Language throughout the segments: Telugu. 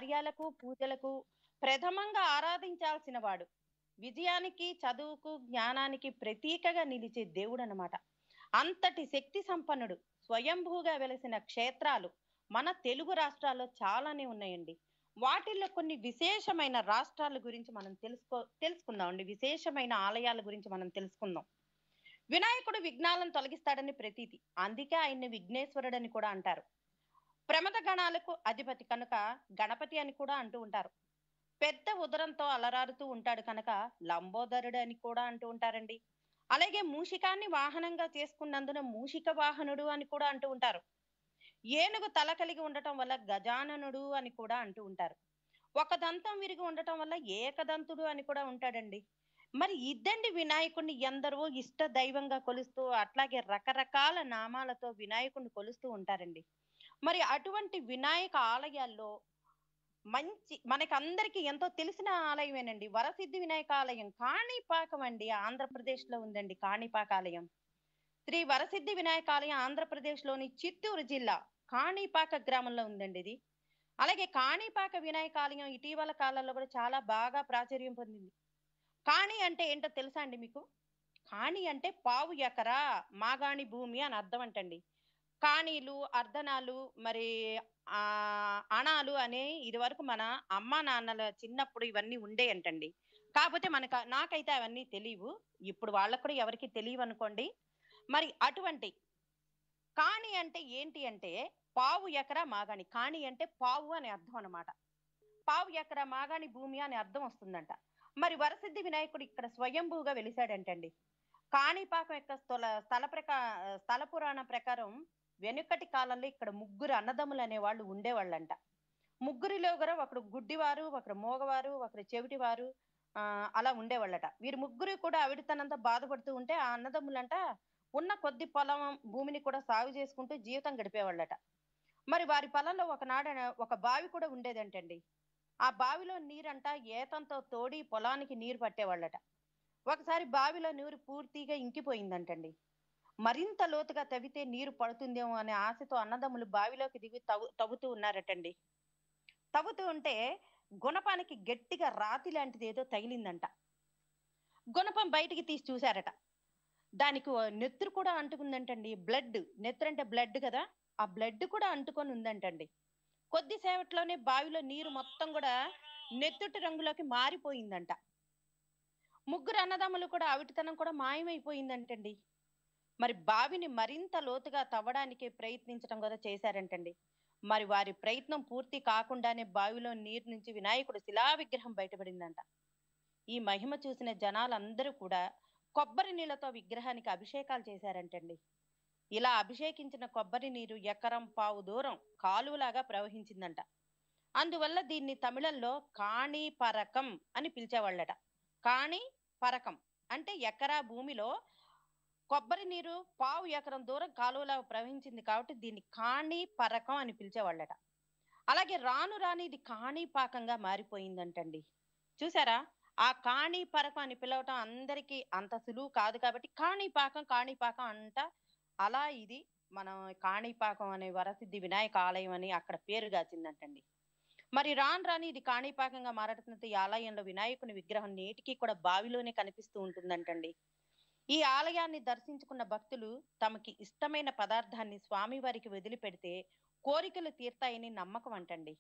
కార్యాలకు పూజలకు ప్రథమంగా ఆరాధించాల్సిన వాడు విజయానికి చదువుకు జ్ఞానానికి ప్రతీకగా నిలిచే దేవుడు అన్నమాట అంతటి శక్తి సంపన్నుడు స్వయంభూగా వెలసిన క్షేత్రాలు మన తెలుగు రాష్ట్రాల్లో చాలానే ఉన్నాయండి వాటిల్లో కొన్ని విశేషమైన రాష్ట్రాల గురించి మనం తెలుసుకో తెలుసుకుందాం అండి విశేషమైన ఆలయాల గురించి మనం తెలుసుకుందాం వినాయకుడు విఘ్నాలను తొలగిస్తాడని ప్రతీతి అందుకే ఆయన్ని విఘ్నేశ్వరుడు అని కూడా అంటారు ప్రమద గణాలకు అధిపతి కనుక గణపతి అని కూడా అంటూ ఉంటారు పెద్ద ఉదరంతో అలరారుతూ ఉంటాడు కనుక లంబోదరుడు అని కూడా అంటూ ఉంటారండి అలాగే మూషికాన్ని వాహనంగా చేసుకున్నందున మూషిక వాహనుడు అని కూడా అంటూ ఉంటారు ఏనుగు తల కలిగి ఉండటం వల్ల గజాననుడు అని కూడా అంటూ ఉంటారు ఒక దంతం విరిగి ఉండటం వల్ల ఏకదంతుడు అని కూడా ఉంటాడండి మరి ఇద్దండి వినాయకుడిని ఎందరో ఇష్ట దైవంగా కొలుస్తూ అట్లాగే రకరకాల నామాలతో వినాయకుడిని కొలుస్తూ ఉంటారండి మరి అటువంటి వినాయక ఆలయాల్లో మంచి మనకి అందరికి ఎంతో తెలిసిన ఆలయమేనండి వరసిద్ధి వినాయక ఆలయం కాణిపాకం అండి ఆంధ్రప్రదేశ్ లో ఉందండి కాణిపాక ఆలయం శ్రీ వరసిద్ధి వినాయక ఆలయం ఆంధ్రప్రదేశ్ లోని చిత్తూరు జిల్లా కాణిపాక గ్రామంలో ఉందండి ఇది అలాగే కాణిపాక వినాయక ఆలయం ఇటీవల కాలంలో కూడా చాలా బాగా ప్రాచుర్యం పొందింది కాణి అంటే ఏంటో తెలుసా అండి మీకు కాణి అంటే పావు ఎకరా మాగాణి భూమి అని అర్థం అంటండి కాణీలు అర్ధనాలు మరి ఆ అణాలు అనే ఇది వరకు మన అమ్మ నాన్నల చిన్నప్పుడు ఇవన్నీ ఉండే అంటండి కాకపోతే మనకు నాకైతే అవన్నీ తెలియవు ఇప్పుడు వాళ్ళకు కూడా ఎవరికి తెలియవు అనుకోండి మరి అటువంటి కాణి అంటే ఏంటి అంటే పావు ఎకరా మాగాణి కాణి అంటే పావు అని అర్థం అన్నమాట పావు ఎకరా మాగాణి భూమి అని అర్థం వస్తుందంట మరి వరసిద్ధి వినాయకుడు ఇక్కడ స్వయంభూగా వెలిశాడంటండి కాణిపాకం యొక్క స్థల స్థల ప్రకా స్థల పురాణ ప్రకారం వెనుకటి కాలంలో ఇక్కడ ముగ్గురు అన్నదమ్ములు అనేవాళ్ళు ఉండేవాళ్ళంట ముగ్గురిలో కూడా ఒకడు గుడ్డివారు ఒకరు మోగవారు ఒకరు చెవిటివారు ఆ అలా ఉండేవాళ్ళట వీరు ముగ్గురు కూడా అవిడితనంతా బాధపడుతూ ఉంటే ఆ అన్నదమ్ములంట ఉన్న కొద్ది పొలం భూమిని కూడా సాగు చేసుకుంటూ జీవితం గడిపేవాళ్ళట మరి వారి పొలంలో ఒకనాడ ఒక బావి కూడా ఉండేదంటండి ఆ బావిలో నీరంట ఏతంతో తోడి పొలానికి నీరు పట్టేవాళ్ళట ఒకసారి బావిలో నీరు పూర్తిగా ఇంకిపోయిందంటండి మరింత లోతుగా తవ్వితే నీరు పడుతుందేమో అనే ఆశతో అన్నదమ్ములు బావిలోకి దిగి తవ్వు తవ్వుతూ ఉన్నారటండి తవ్వుతూ ఉంటే గుణపానికి గట్టిగా రాతి లాంటిది ఏదో తగిలిందంట గుణపం బయటికి తీసి చూశారట దానికి ఓ నెత్తురు కూడా అంటుకుందంటండి బ్లడ్ నెత్తురు అంటే బ్లడ్ కదా ఆ బ్లడ్ కూడా అంటుకొని ఉందంటండి కొద్దిసేపట్లోనే బావిలో నీరు మొత్తం కూడా నెత్తుటి రంగులోకి మారిపోయిందంట ముగ్గురు అన్నదమ్ములు కూడా అవిటితనం కూడా మాయమైపోయిందంటండి మరి బావిని మరింత లోతుగా తవ్వడానికి ప్రయత్నించడం కూడా చేశారంటండి మరి వారి ప్రయత్నం పూర్తి కాకుండానే బావిలో నీరు నుంచి వినాయకుడు శిలా విగ్రహం బయటపడిందంట ఈ మహిమ చూసిన జనాలందరూ కూడా కొబ్బరి నీళ్లతో విగ్రహానికి అభిషేకాలు చేశారంటండి ఇలా అభిషేకించిన కొబ్బరి నీరు ఎకరం పావు దూరం కాలువలాగా ప్రవహించిందంట అందువల్ల దీన్ని తమిళంలో కాణి పరకం అని పిలిచేవాళ్ళట కాణి పరకం అంటే ఎకరా భూమిలో కొబ్బరి నీరు పావు ఎకరం దూరం కాలువలా ప్రవహించింది కాబట్టి దీన్ని కాణి పరకం అని పిలిచేవాళ్ళట అలాగే రాను రాని ఇది కాణిపాకంగా మారిపోయిందంటండి చూసారా ఆ కాణి పరకం అని పిలవటం అందరికీ అంత సులువు కాదు కాబట్టి కాణిపాకం కాణిపాకం అంట అలా ఇది మన కాణిపాకం అనే వరసిద్ధి వినాయక ఆలయం అని అక్కడ పేరు గాచిందంటండి మరి రాను రాని ఇది కాణిపాకంగా మారటంతో ఈ ఆలయంలో వినాయకుని విగ్రహం నేటికి కూడా బావిలోనే కనిపిస్తూ ఉంటుందంటండి ఈ ఆలయాన్ని దర్శించుకున్న భక్తులు తమకి ఇష్టమైన పదార్థాన్ని స్వామివారికి వదిలిపెడితే కోరికలు తీర్తాయని నమ్మకం అంటండి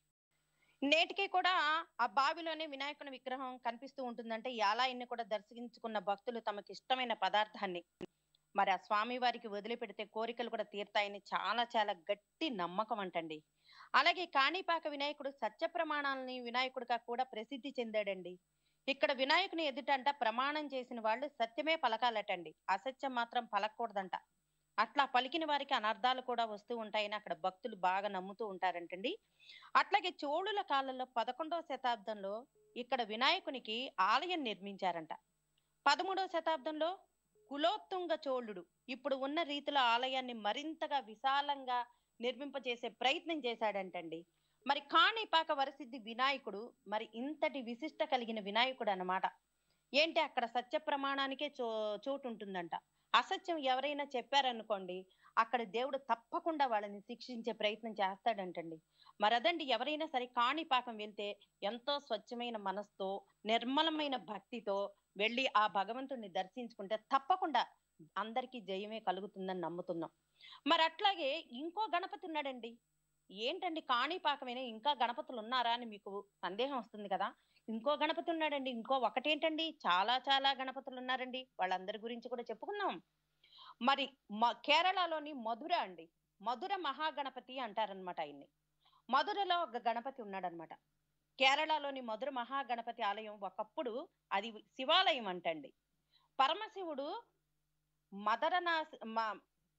నేటికి కూడా ఆ బావిలోనే వినాయకుని విగ్రహం కనిపిస్తూ ఉంటుందంటే ఈ ఆలయాన్ని కూడా దర్శించుకున్న భక్తులు తమకి ఇష్టమైన పదార్థాన్ని మరి ఆ స్వామి వారికి వదిలిపెడితే కోరికలు కూడా తీర్తాయని చాలా చాలా గట్టి నమ్మకం అంటండి అలాగే కాణిపాక వినాయకుడు సత్య ప్రమాణాలని వినాయకుడిగా కూడా ప్రసిద్ధి చెందాడండి ఇక్కడ వినాయకుని ఎదుటంట ప్రమాణం చేసిన వాళ్ళు సత్యమే పలకాలటండి అసత్యం మాత్రం పలకూడదంట అట్లా పలికిన వారికి అనర్థాలు కూడా వస్తూ ఉంటాయని అక్కడ భక్తులు బాగా నమ్ముతూ ఉంటారంటండి అట్లాగే చోళుల కాలంలో పదకొండవ శతాబ్దంలో ఇక్కడ వినాయకునికి ఆలయం నిర్మించారంట పదమూడవ శతాబ్దంలో కులోత్తుంగ చోళుడు ఇప్పుడు ఉన్న రీతిలో ఆలయాన్ని మరింతగా విశాలంగా నిర్మింపజేసే ప్రయత్నం చేశాడంటండి మరి కాణిపాక వరసిద్ధి వినాయకుడు మరి ఇంతటి విశిష్ట కలిగిన వినాయకుడు అన్నమాట ఏంటి అక్కడ సత్య ప్రమాణానికే చో చోటు ఉంటుందంట అసత్యం ఎవరైనా చెప్పారనుకోండి అక్కడ దేవుడు తప్పకుండా వాళ్ళని శిక్షించే ప్రయత్నం చేస్తాడంటండి మరి అదండి ఎవరైనా సరే కాణిపాకం వెళ్తే ఎంతో స్వచ్ఛమైన మనసుతో నిర్మలమైన భక్తితో వెళ్ళి ఆ భగవంతుడిని దర్శించుకుంటే తప్పకుండా అందరికీ జయమే కలుగుతుందని నమ్ముతున్నాం మరి అట్లాగే ఇంకో గణపతి ఉన్నాడండి ఏంటండి కాణిపాకమైన ఇంకా గణపతులు ఉన్నారా అని మీకు సందేహం వస్తుంది కదా ఇంకో గణపతి ఉన్నాడండి ఇంకో ఒకటేంటండి చాలా చాలా గణపతులు ఉన్నారండి వాళ్ళందరి గురించి కూడా చెప్పుకుందాం మరి మ- కేరళలోని మధుర అండి మధుర మహాగణపతి అంటారనమాట ఆయన్ని మధురలో ఒక గణపతి ఉన్నాడనమాట కేరళలోని మధుర మహాగణపతి ఆలయం ఒకప్పుడు అది శివాలయం అంటండి పరమశివుడు మదరనా మ-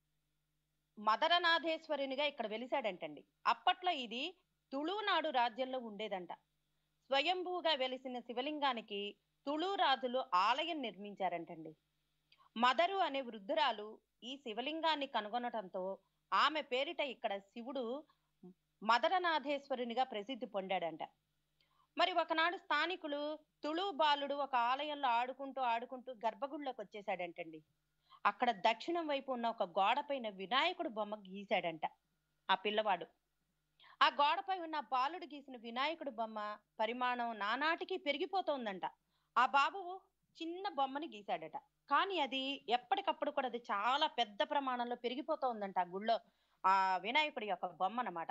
మదరనాథేశ్వరునిగా ఇక్కడ వెలిశాడంటండి అప్పట్లో ఇది తుళునాడు రాజ్యంలో ఉండేదంట స్వయంభూగా వెలిసిన శివలింగానికి తుళు రాజులు ఆలయం నిర్మించారంటండి మదరు అనే వృద్ధురాలు ఈ శివలింగాన్ని కనుగొనటంతో ఆమె పేరిట ఇక్కడ శివుడు మదరనాథేశ్వరునిగా ప్రసిద్ధి పొందాడంట మరి ఒకనాడు స్థానికులు తుళు బాలుడు ఒక ఆలయంలో ఆడుకుంటూ ఆడుకుంటూ గర్భగుడిలోకి వచ్చేసాడంటండి అక్కడ దక్షిణం వైపు ఉన్న ఒక గోడపైన వినాయకుడు బొమ్మ గీశాడంట ఆ పిల్లవాడు ఆ గోడపై ఉన్న ఆ బాలుడు గీసిన వినాయకుడు బొమ్మ పరిమాణం నానాటికి పెరిగిపోతోందంట ఆ బాబు చిన్న బొమ్మని గీశాడట కానీ అది ఎప్పటికప్పుడు కూడా అది చాలా పెద్ద ప్రమాణంలో పెరిగిపోతోందంట ఆ గుళ్ళో ఆ వినాయకుడి యొక్క బొమ్మ అన్నమాట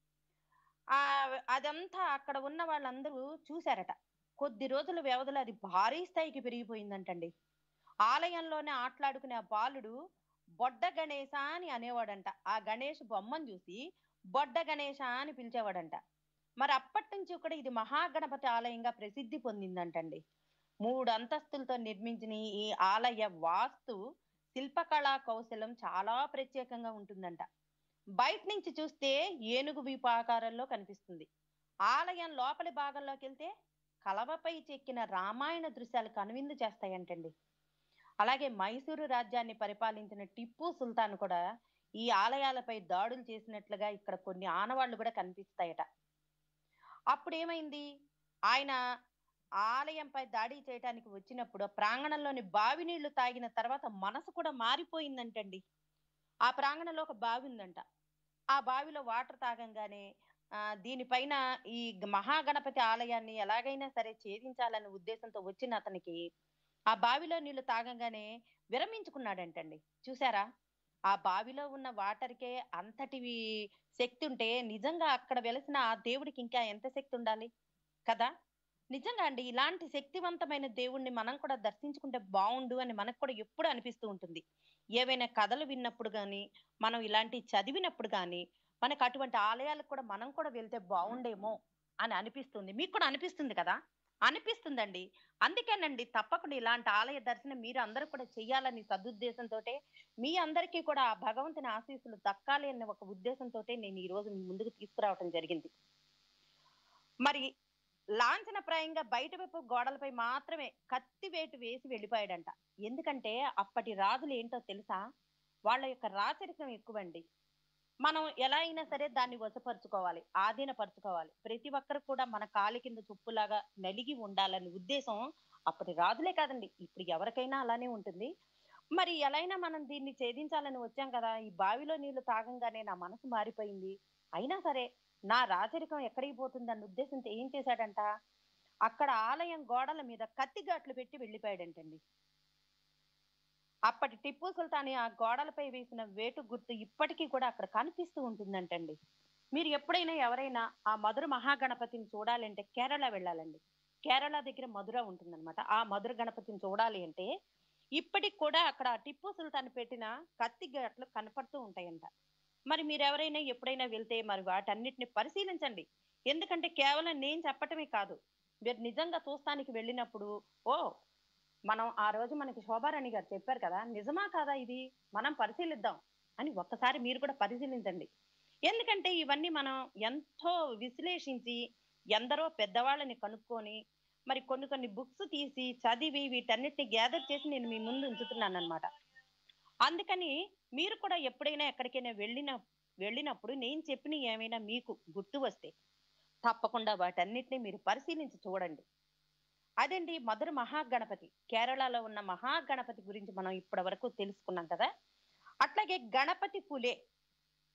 ఆ అదంతా అక్కడ ఉన్న వాళ్ళందరూ చూశారట కొద్ది రోజుల వ్యవధిలో అది భారీ స్థాయికి పెరిగిపోయిందంటండి ఆలయంలోనే ఆటలాడుకునే ఆ బాలుడు బొడ్డ గణేశ అని అనేవాడంట ఆ గణేష్ బొమ్మను చూసి బొడ్డ గణేశ అని పిలిచేవాడంట మరి అప్పటి నుంచి కూడా ఇది మహాగణపతి ఆలయంగా ప్రసిద్ధి పొందిందంటండి మూడు అంతస్తులతో నిర్మించిన ఈ ఆలయ వాస్తు శిల్పకళా కౌశలం చాలా ప్రత్యేకంగా ఉంటుందంట బయట నుంచి చూస్తే ఏనుగు వీపు ఆకారంలో కనిపిస్తుంది ఆలయం లోపలి భాగంలోకి వెళ్తే కలవపై చెక్కిన రామాయణ దృశ్యాలు కనువిందు చేస్తాయంటండి అలాగే మైసూరు రాజ్యాన్ని పరిపాలించిన టిప్పు సుల్తాన్ కూడా ఈ ఆలయాలపై దాడులు చేసినట్లుగా ఇక్కడ కొన్ని ఆనవాళ్లు కూడా కనిపిస్తాయట అప్పుడు ఏమైంది ఆయన ఆలయంపై దాడి చేయడానికి వచ్చినప్పుడు ఆ ప్రాంగణంలోని బావి నీళ్లు తాగిన తర్వాత మనసు కూడా మారిపోయిందంటండి ఆ ప్రాంగణంలో ఒక బావి ఉందంట ఆ బావిలో వాటర్ తాగంగానే ఆ, దీనిపైన ఈ గ- మహాగణపతి ఆలయాన్ని ఎలాగైనా సరే ఛేదించాలనే ఉద్దేశంతో వచ్చిన అతనికి ఆ బావిలో నీళ్లు తాగంగానే విరమించుకున్నాడంటండి చూసారా ఆ బావిలో ఉన్న వాటర్కే అంతటి శక్తి ఉంటే నిజంగా అక్కడ వెలిసిన ఆ దేవుడికి ఇంకా ఎంత శక్తి ఉండాలి కదా నిజంగా అండి ఇలాంటి శక్తివంతమైన దేవుణ్ణి మనం కూడా దర్శించుకుంటే బాగుండు అని మనకు కూడా ఎప్పుడు అనిపిస్తూ ఉంటుంది ఏవైనా కథలు విన్నప్పుడు కానీ మనం ఇలాంటి చదివినప్పుడు కానీ మనకు అటువంటి ఆలయాలకు కూడా మనం కూడా వెళ్తే బాగుండేమో అని అనిపిస్తుంది మీకు కూడా అనిపిస్తుంది కదా అనిపిస్తుందండి అందుకేనండి తప్పకుండా ఇలాంటి ఆలయ దర్శనం మీరు అందరూ కూడా చెయ్యాలని సదుద్దేశంతో మీ అందరికీ కూడా ఆ భగవంతుని ఆశీస్సులు దక్కాలి అనే ఒక ఉద్దేశంతో నేను ఈ రోజు మీ ముందుకు తీసుకురావటం జరిగింది మరి లాంఛనప్రాయంగా బయట వైపు గోడలపై మాత్రమే కత్తి వేటు వేసి వెళ్ళిపోయాడంట ఎందుకంటే అప్పటి రాజులు ఏంటో తెలుసా వాళ్ళ యొక్క రాచరికం ఎక్కువండి మనం ఎలా అయినా సరే దాన్ని వశపరుచుకోవాలి ఆధీనపరుచుకోవాలి ప్రతి ఒక్కరు కూడా మన కాలి కింద చుప్పులాగా నలిగి ఉండాలనే ఉద్దేశం అప్పటి రాజులే కాదండి ఇప్పుడు ఎవరికైనా అలానే ఉంటుంది మరి ఎలాగైనా మనం దీన్ని ఛేదించాలని వచ్చాం కదా ఈ బావిలో నీళ్లు తాగంగానే నా మనసు మారిపోయింది అయినా సరే నా రాచరికం ఎక్కడికి పోతుంది అన్న ఉద్దేశంతో ఏం చేశాడంట అక్కడ ఆలయం గోడల మీద కత్తిగాట్లు పెట్టి వెళ్ళిపోయాడంటండి అప్పటి టిప్పు సుల్తాన్ ఆ గోడలపై వేసిన వేటు గుర్తు ఇప్పటికీ కూడా అక్కడ కనిపిస్తూ ఉంటుందంటండి మీరు ఎప్పుడైనా ఎవరైనా ఆ మధుర మహాగణపతిని చూడాలంటే కేరళ వెళ్ళాలండి కేరళ దగ్గర మధుర ఉంటుందన్నమాట ఆ మధుర గణపతిని చూడాలి అంటే ఇప్పటికి కూడా అక్కడ టిప్పు సుల్తాన్ పెట్టిన కత్తి గట్లు కనపడుతూ ఉంటాయంట మరి మీరు ఎవరైనా ఎప్పుడైనా వెళ్తే మరి వాటన్నిటిని పరిశీలించండి ఎందుకంటే కేవలం నేను చెప్పటమే కాదు మీరు నిజంగా చూస్తానికి వెళ్ళినప్పుడు ఓ మనం ఆ రోజు మనకి శోభారాణి గారు చెప్పారు కదా నిజమా కాదా ఇది మనం పరిశీలిద్దాం అని ఒక్కసారి మీరు కూడా పరిశీలించండి ఎందుకంటే ఇవన్నీ మనం ఎంతో విశ్లేషించి ఎందరో పెద్దవాళ్ళని కనుక్కొని మరి కొన్ని కొన్ని బుక్స్ తీసి చదివి వీటన్నిటిని గ్యాదర్ చేసి నేను మీ ముందు ఉంచుతున్నాను అనమాట అందుకని మీరు కూడా ఎప్పుడైనా ఎక్కడికైనా వెళ్ళిన వెళ్ళినప్పుడు నేను చెప్పిన ఏమైనా మీకు గుర్తు వస్తే తప్పకుండా వాటన్నిటిని మీరు పరిశీలించి చూడండి అదండి మధుర మహాగణపతి కేరళలో ఉన్న మహాగణపతి గురించి మనం ఇప్పటి వరకు తెలుసుకున్నాం కదా అట్లాగే గణపతి పులే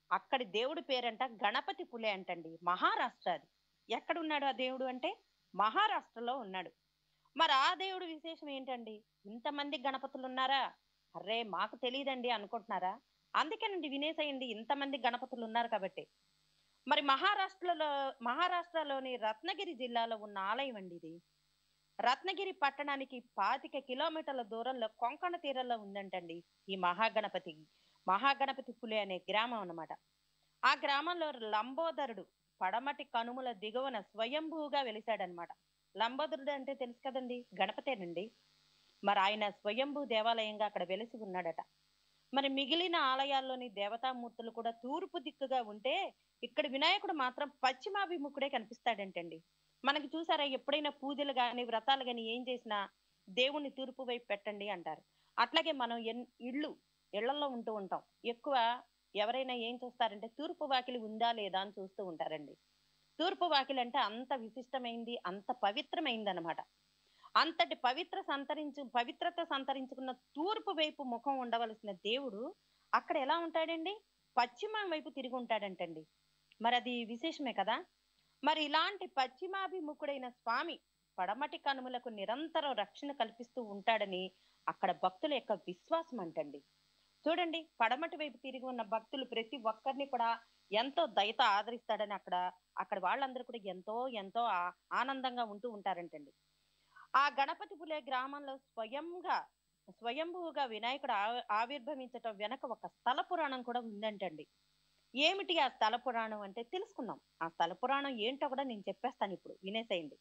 అక్కడి దేవుడి పేరంట గణపతి పులే అంటండి మహారాష్ట్ర అది ఎక్కడున్నాడు ఆ దేవుడు అంటే మహారాష్ట్రలో ఉన్నాడు మరి ఆ దేవుడు విశేషం ఏంటండి ఇంతమంది గణపతులు ఉన్నారా అర్రే మాకు తెలియదండి అనుకుంటున్నారా అందుకేనండి వినేసేయండి ఇంతమంది గణపతులు ఉన్నారు కాబట్టి మరి మహారాష్ట్రలో మహారాష్ట్రలోని రత్నగిరి జిల్లాలో ఉన్న ఆలయం అండి ఇది రత్నగిరి పట్టణానికి పాతిక కిలోమీటర్ల దూరంలో కొంకణ తీరంలో ఉందంటండి ఈ మహాగణపతి మహాగణపతి పులి అనే గ్రామం అన్నమాట ఆ గ్రామంలో లంబోదరుడు పడమటి కనుమల దిగువన స్వయంభూగా వెలిశాడనమాట లంబోదరుడు అంటే తెలుసు కదండి గణపతేనండి మరి ఆయన స్వయంభూ దేవాలయంగా అక్కడ వెలిసి ఉన్నాడట మరి మిగిలిన ఆలయాల్లోని దేవతామూర్తులు కూడా తూర్పు దిక్కుగా ఉంటే ఇక్కడ వినాయకుడు మాత్రం పశ్చిమాభిముఖుడే కనిపిస్తాడంటండి మనకి చూసారా ఎప్పుడైనా పూజలు గాని వ్రతాలు గాని ఏం చేసినా దేవుణ్ణి తూర్పు వైపు పెట్టండి అంటారు అట్లాగే మనం ఎన్ ఇళ్ళు ఇళ్లలో ఉంటూ ఉంటాం ఎక్కువ ఎవరైనా ఏం చూస్తారంటే తూర్పు వాకిలి ఉందా లేదా అని చూస్తూ ఉంటారండి తూర్పు వాకిలి అంటే అంత విశిష్టమైంది అంత పవిత్రమైంది అనమాట అంతటి పవిత్ర సంతరించు పవిత్రత సంతరించుకున్న తూర్పు వైపు ముఖం ఉండవలసిన దేవుడు అక్కడ ఎలా ఉంటాడండి పశ్చిమం వైపు తిరిగి ఉంటాడంటండి మరి అది విశేషమే కదా మరి ఇలాంటి పశ్చిమాభిముఖుడైన స్వామి పడమటి కనుమలకు నిరంతరం రక్షణ కల్పిస్తూ ఉంటాడని అక్కడ భక్తుల యొక్క విశ్వాసం అంటండి చూడండి పడమటి వైపు తిరిగి ఉన్న భక్తులు ప్రతి ఒక్కరిని కూడా ఎంతో దయతో ఆదరిస్తాడని అక్కడ అక్కడ వాళ్ళందరూ కూడా ఎంతో ఎంతో ఆ- ఆనందంగా ఉంటూ ఉంటారంటండి ఆ గణపతి పులే గ్రామంలో స్వయంగా స్వయంభూగా వినాయకుడు ఆ- ఆవిర్భవించటం వెనక ఒక స్థల పురాణం కూడా ఉందంటండి ఏమిటి ఆ స్థల పురాణం అంటే తెలుసుకుందాం ఆ స్థల పురాణం ఏంటో కూడా నేను చెప్పేస్తాను ఇప్పుడు వినేసేయండి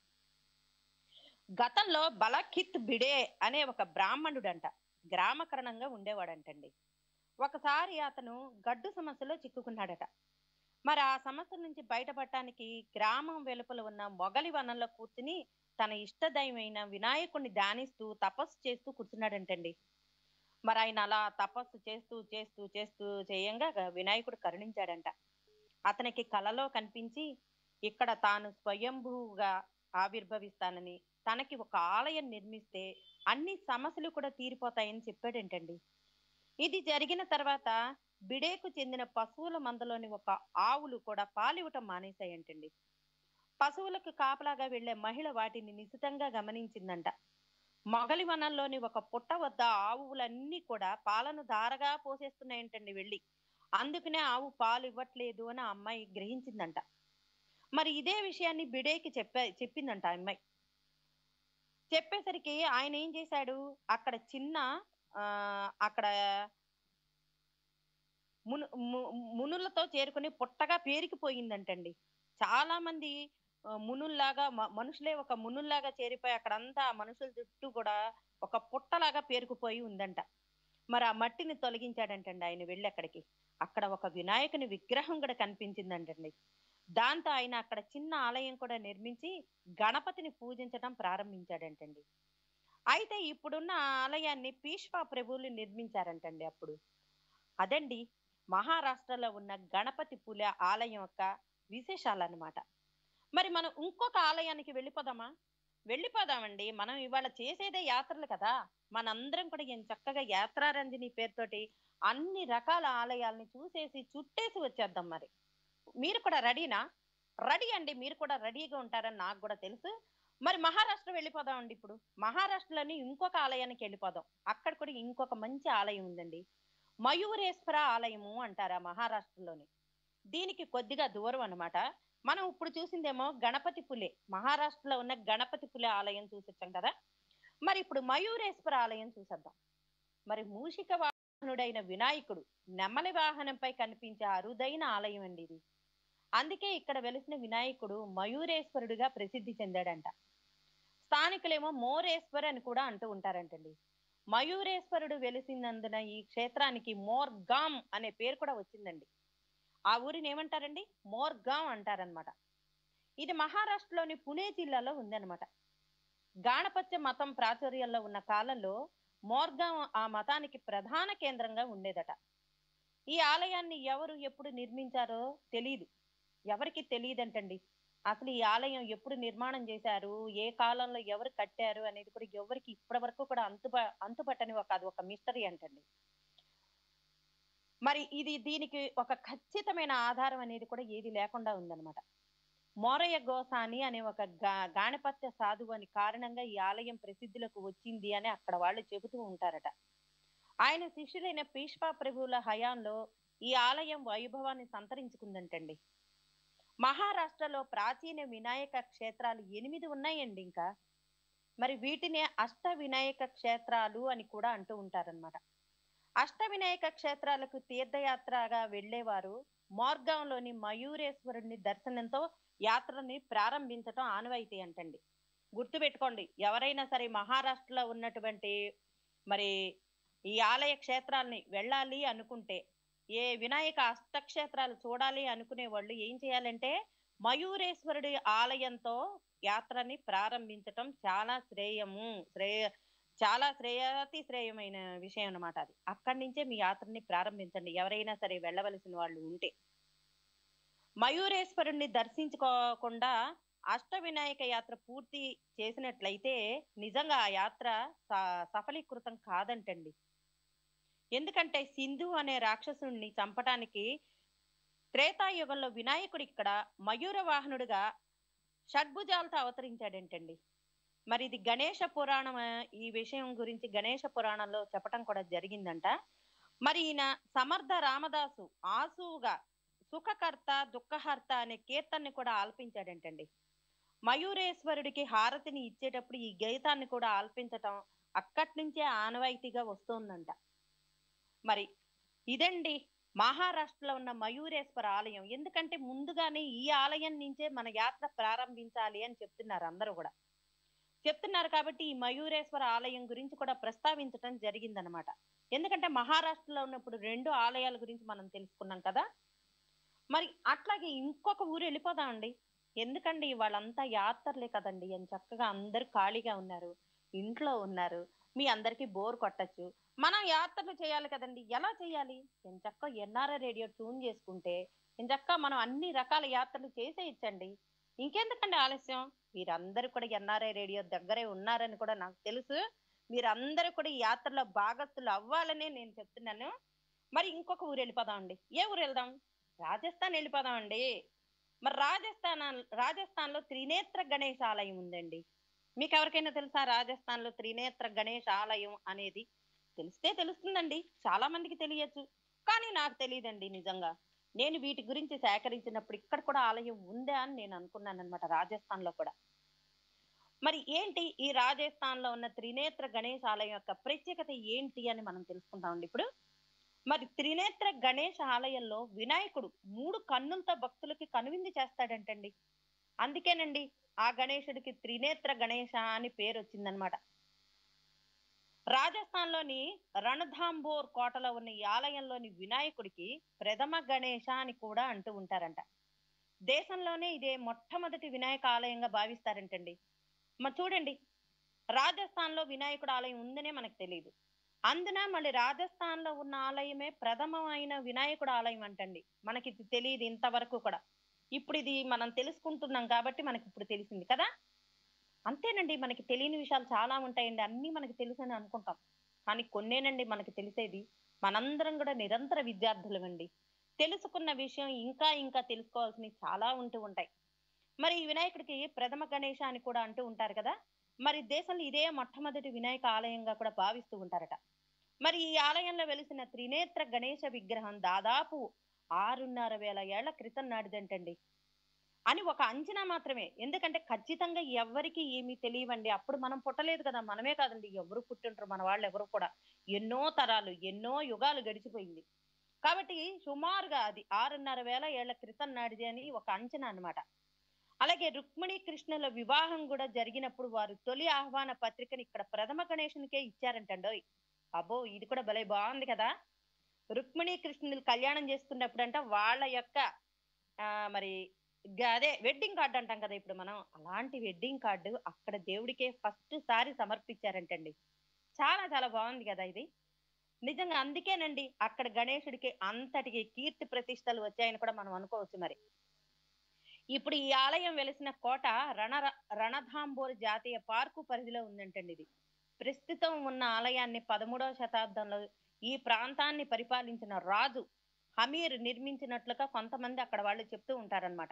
గతంలో బలఖిత్ బిడే అనే ఒక బ్రాహ్మణుడంట గ్రామకరణంగా ఉండేవాడంటండి ఒకసారి అతను గడ్డు సమస్యలో చిక్కుకున్నాడట మరి ఆ సమస్య నుంచి బయటపడటానికి గ్రామం వెలుపల ఉన్న మొగలి వనంలో కూర్చుని తన ఇష్టదైవమైన వినాయకుడిని ధ్యానిస్తూ తపస్సు చేస్తూ కూర్చున్నాడంటండి మరి ఆయన అలా తపస్సు చేస్తూ చేస్తూ చేస్తూ చేయంగా వినాయకుడు కరుణించాడంట అతనికి కలలో కనిపించి ఇక్కడ తాను స్వయంభూగా ఆవిర్భవిస్తానని తనకి ఒక ఆలయం నిర్మిస్తే అన్ని సమస్యలు కూడా తీరిపోతాయని చెప్పాడంటండి ఇది జరిగిన తర్వాత బిడేకు చెందిన పశువుల మందలోని ఒక ఆవులు కూడా పాలివ్వటం మానేశాయంటండి పశువులకు కాపలాగా వెళ్లే మహిళ వాటిని నిశితంగా గమనించిందంట మొగలి వనంలోని ఒక పుట్ట వద్ద ఆవులన్నీ కూడా పాలను ధారగా పోసేస్తున్నాయంటండి వెళ్ళి అందుకనే ఆవు పాలు ఇవ్వట్లేదు అని ఆ అమ్మాయి గ్రహించిందంట మరి ఇదే విషయాన్ని బిడేకి చెప్పే చెప్పిందంట ఆ అమ్మాయి చెప్పేసరికి ఆయన ఏం చేశాడు అక్కడ చిన్న ఆ అక్కడ మును ము- మునులతో చేరుకుని పుట్టగా పేరుకుపోయిందంటండి చాలా మంది ఆ, మునుల్లాగా మ- మనుషులే ఒక మునుల్లాగా చేరిపోయి అక్కడంతా ఆ మనుషుల చుట్టూ కూడా ఒక పుట్టలాగా పేరుకుపోయి ఉందంట మరి ఆ మట్టిని తొలగించాడంటండి ఆయన వెళ్ళి అక్కడికి అక్కడ ఒక వినాయకుని విగ్రహం కూడా కనిపించిందంటండి దాంతో ఆయన అక్కడ చిన్న ఆలయం కూడా నిర్మించి గణపతిని పూజించడం ప్రారంభించాడంటండి అయితే ఇప్పుడున్న ఆ ఆలయాన్ని పీష్వా ప్రభువులు నిర్మించారంటండి అప్పుడు అదండి మహారాష్ట్రలో ఉన్న గణపతి పుల ఆలయం యొక్క విశేషాలన్నమాట మరి మనం ఇంకొక ఆలయానికి వెళ్ళిపోదామా వెళ్ళిపోదామండి మనం ఇవాళ చేసేదే యాత్రలు కదా మనందరం కూడా ఏం చక్కగా యాత్రారంజని పేరుతోటి అన్ని రకాల ఆలయాల్ని చూసేసి చుట్టేసి వచ్చేద్దాం మరి మీరు కూడా రెడీనా రెడీ అండి మీరు కూడా రెడీగా ఉంటారని నాకు కూడా తెలుసు మరి మహారాష్ట్ర వెళ్ళిపోదామండి ఇప్పుడు మహారాష్ట్రలోని ఇంకొక ఆలయానికి వెళ్ళిపోదాం అక్కడ కూడా ఇంకొక మంచి ఆలయం ఉందండి మయూరేశ్వర ఆలయము అంటారా మహారాష్ట్రలోని దీనికి కొద్దిగా దూరం అన్నమాట మనం ఇప్పుడు చూసిందేమో గణపతి పులే మహారాష్ట్రలో ఉన్న గణపతి పులే ఆలయం చూసొచ్చాం కదా మరి ఇప్పుడు మయూరేశ్వర ఆలయం చూసేద్దాం మరి మూషిక వాహనుడైన వినాయకుడు నెమలి వాహనంపై కనిపించే అరుదైన ఆలయం అండి ఇది అందుకే ఇక్కడ వెలిసిన వినాయకుడు మయూరేశ్వరుడిగా ప్రసిద్ధి చెందాడంట స్థానికులేమో మోరేశ్వర్ అని కూడా అంటూ ఉంటారంటండి మయూరేశ్వరుడు వెలిసినందున ఈ క్షేత్రానికి మోర్గాం అనే పేరు కూడా వచ్చిందండి ఆ ఊరిని ఏమంటారండి మోర్గాం అంటారనమాట ఇది మహారాష్ట్రలోని పుణే జిల్లాలో ఉందన్నమాట గాణపత్య మతం ప్రాచుర్యంలో ఉన్న కాలంలో మోర్గాం ఆ మతానికి ప్రధాన కేంద్రంగా ఉండేదట ఈ ఆలయాన్ని ఎవరు ఎప్పుడు నిర్మించారో తెలియదు ఎవరికి తెలియదంటండి అసలు ఈ ఆలయం ఎప్పుడు నిర్మాణం చేశారు ఏ కాలంలో ఎవరు కట్టారు అనేది కూడా ఎవరికి ఇప్పటి వరకు కూడా అంతుప అంతుపట్టని ఒక అది ఒక మిస్టరీ అంటండి మరి ఇది దీనికి ఒక ఖచ్చితమైన ఆధారం అనేది కూడా ఏది లేకుండా ఉందన్నమాట మోరయ్య గోసాని అనే ఒక గా గాణపత్య సాధువు అని కారణంగా ఈ ఆలయం ప్రసిద్ధిలోకి వచ్చింది అని అక్కడ వాళ్ళు చెబుతూ ఉంటారట ఆయన శిష్యులైన పీష్పా ప్రభువుల హయాంలో ఈ ఆలయం వైభవాన్ని సంతరించుకుందంటండి మహారాష్ట్రలో ప్రాచీన వినాయక క్షేత్రాలు ఎనిమిది ఉన్నాయండి ఇంకా మరి వీటిని అష్ట వినాయక క్షేత్రాలు అని కూడా అంటూ ఉంటారన్నమాట అష్ట వినాయక క్షేత్రాలకు తీర్థయాత్రగా వెళ్ళేవారు మార్గాంలోని మయూరేశ్వరుని దర్శనంతో యాత్రని ప్రారంభించటం ఆనవాయితీ అంటండి గుర్తుపెట్టుకోండి ఎవరైనా సరే మహారాష్ట్రలో ఉన్నటువంటి మరి ఈ ఆలయ క్షేత్రాల్ని వెళ్ళాలి అనుకుంటే ఏ వినాయక అష్టక్షేత్రాలు చూడాలి అనుకునే వాళ్ళు ఏం చేయాలంటే మయూరేశ్వరుడి ఆలయంతో యాత్రని ప్రారంభించటం చాలా శ్రేయము శ్రేయ చాలా శ్రేయాతి శ్రేయమైన విషయం అన్నమాట అది అక్కడి నుంచే మీ యాత్రని ప్రారంభించండి ఎవరైనా సరే వెళ్ళవలసిన వాళ్ళు ఉంటే మయూరేశ్వరుణ్ణి దర్శించుకోకుండా అష్ట వినాయక యాత్ర పూర్తి చేసినట్లయితే నిజంగా ఆ యాత్ర స- సఫలీకృతం కాదంటండి ఎందుకంటే సింధు అనే రాక్షసుణ్ణి చంపటానికి త్రేతాయుగంలో వినాయకుడు ఇక్కడ మయూర వాహనుడుగా షడ్భుజాలతో అవతరించాడంటండి మరి ఇది గణేష పురాణం ఆ, ఈ విషయం గురించి గణేష పురాణంలో చెప్పటం కూడా జరిగిందంట మరి ఈయన సమర్థ రామదాసు ఆసువుగా సుఖకర్త దుఃఖహర్త అనే కీర్తన్ని కూడా ఆలపించాడంటండి మయూరేశ్వరుడికి హారతిని ఇచ్చేటప్పుడు ఈ గీతాన్ని కూడా ఆలపించటం అక్కడి నుంచే ఆనవాయితీగా వస్తుందంట మరి ఇదండి మహారాష్ట్రలో ఉన్న మయూరేశ్వర ఆలయం ఎందుకంటే ముందుగానే ఈ ఆలయం నుంచే మన యాత్ర ప్రారంభించాలి అని చెప్తున్నారు అందరూ కూడా చెప్తున్నారు కాబట్టి ఈ మయూరేశ్వర ఆలయం గురించి కూడా ప్రస్తావించటం జరిగిందనమాట ఎందుకంటే మహారాష్ట్రలో ఉన్నప్పుడు రెండు ఆలయాల గురించి మనం తెలుసుకున్నాం కదా మరి అట్లాగే ఇంకొక ఊరు వెళ్ళిపోదామండి ఎందుకండి వాళ్ళంతా యాత్రలే కదండి అని చక్కగా అందరూ ఖాళీగా ఉన్నారు ఇంట్లో ఉన్నారు మీ అందరికీ బోర్ కొట్టచ్చు మనం యాత్రలు చేయాలి కదండి ఎలా చేయాలి ఎంచక్క ఎన్ఆర్ఐ రేడియో ట్యూన్ చేసుకుంటే ఎంచక్క మనం అన్ని రకాల యాత్రలు చేసేయచ్చండి ఇంకెందుకండి ఆలస్యం మీరందరూ కూడా ఎన్ఆర్ఐ రేడియో దగ్గరే ఉన్నారని కూడా నాకు తెలుసు మీరందరూ కూడా ఈ యాత్రలో భాగస్తులు అవ్వాలనే నేను చెప్తున్నాను మరి ఇంకొక ఊరు వెళ్ళిపోదాం అండి ఏ ఊరు వెళ్దాం రాజస్థాన్ వెళ్ళిపోదాం అండి మరి రాజస్థాన్ రాజస్థాన్ లో త్రినేత్ర గణేష్ ఆలయం ఉందండి మీకు ఎవరికైనా తెలుసా రాజస్థాన్ లో త్రినేత్ర గణేష్ ఆలయం అనేది తెలిస్తే తెలుస్తుందండి చాలా మందికి తెలియచ్చు కానీ నాకు తెలియదండి నిజంగా నేను వీటి గురించి సేకరించినప్పుడు ఇక్కడ కూడా ఆలయం ఉందా అని నేను అనుకున్నాను అనమాట రాజస్థాన్ లో కూడా మరి ఏంటి ఈ రాజస్థాన్ లో ఉన్న త్రినేత్ర గణేష్ ఆలయం యొక్క ప్రత్యేకత ఏంటి అని మనం తెలుసుకుందామండి ఇప్పుడు మరి త్రినేత్ర గణేష్ ఆలయంలో వినాయకుడు మూడు కన్నులతో భక్తులకి కనువిందు చేస్తాడంటండి అందుకేనండి ఆ గణేశుడికి త్రినేత్ర గణేశ అని పేరు వచ్చిందనమాట రాజస్థాన్ లోని రణధాంబోర్ కోటలో ఉన్న ఈ ఆలయంలోని వినాయకుడికి ప్రథమ గణేశ అని కూడా అంటూ ఉంటారంట దేశంలోనే ఇదే మొట్టమొదటి వినాయక ఆలయంగా భావిస్తారంటండి మరి చూడండి రాజస్థాన్ లో వినాయకుడు ఆలయం ఉందనే మనకు తెలియదు అందున మళ్ళీ రాజస్థాన్ లో ఉన్న ఆలయమే ప్రథమమైన వినాయకుడు ఆలయం అంటండి మనకి ఇది తెలియదు ఇంతవరకు కూడా ఇప్పుడు ఇది మనం తెలుసుకుంటున్నాం కాబట్టి మనకి ఇప్పుడు తెలిసింది కదా అంతేనండి మనకి తెలియని విషయాలు చాలా ఉంటాయండి అన్ని మనకి తెలుసు అని అనుకుంటాం కానీ కొన్నేనండి మనకి తెలిసేది మనందరం కూడా నిరంతర విద్యార్థులమండి తెలుసుకున్న విషయం ఇంకా ఇంకా తెలుసుకోవాల్సినవి చాలా ఉంటూ ఉంటాయి మరి ఈ వినాయకుడికి ప్రథమ గణేశ అని కూడా అంటూ ఉంటారు కదా మరి దేశంలో ఇదే మొట్టమొదటి వినాయక ఆలయంగా కూడా భావిస్తూ ఉంటారట మరి ఈ ఆలయంలో వెలిసిన త్రినేత్ర గణేశ విగ్రహం దాదాపు ఆరున్నర వేల ఏళ్ల క్రితం నాటిదంటండి అని ఒక అంచనా మాత్రమే ఎందుకంటే ఖచ్చితంగా ఎవరికి ఏమీ తెలియవండి అప్పుడు మనం పుట్టలేదు కదా మనమే కాదండి ఎవరు పుట్టింటారు మన వాళ్ళు ఎవరు కూడా ఎన్నో తరాలు ఎన్నో యుగాలు గడిచిపోయింది కాబట్టి సుమారుగా అది ఆరున్నర వేల ఏళ్ల క్రితం నాటిది అని ఒక అంచనా అన్నమాట అలాగే రుక్మిణి కృష్ణుల వివాహం కూడా జరిగినప్పుడు వారు తొలి ఆహ్వాన పత్రికని ఇక్కడ ప్రథమ గణేశునికే ఇచ్చారంటండోయ్ అబ్బో ఇది కూడా భలే బాగుంది కదా రుక్మిణి కృష్ణులు కళ్యాణం చేసుకున్నప్పుడు అంట వాళ్ళ యొక్క ఆ మరి గ- అదే వెడ్డింగ్ కార్డు అంటాం కదా ఇప్పుడు మనం అలాంటి వెడ్డింగ్ కార్డు అక్కడ దేవుడికే ఫస్ట్ సారి సమర్పించారంటండి చాలా చాలా బాగుంది కదా ఇది నిజంగా అందుకేనండి అక్కడ గణేశుడికి అంతటికి కీర్తి ప్రతిష్టలు వచ్చాయని కూడా మనం అనుకోవచ్చు మరి ఇప్పుడు ఈ ఆలయం వెలిసిన కోట రణ రణధాంబోర్ జాతీయ పార్కు పరిధిలో ఉందంటండి ఇది ప్రస్తుతం ఉన్న ఆలయాన్ని పదమూడవ శతాబ్దంలో ఈ ప్రాంతాన్ని పరిపాలించిన రాజు హమీర్ నిర్మించినట్లుగా కొంతమంది అక్కడ వాళ్ళు చెప్తూ ఉంటారన్నమాట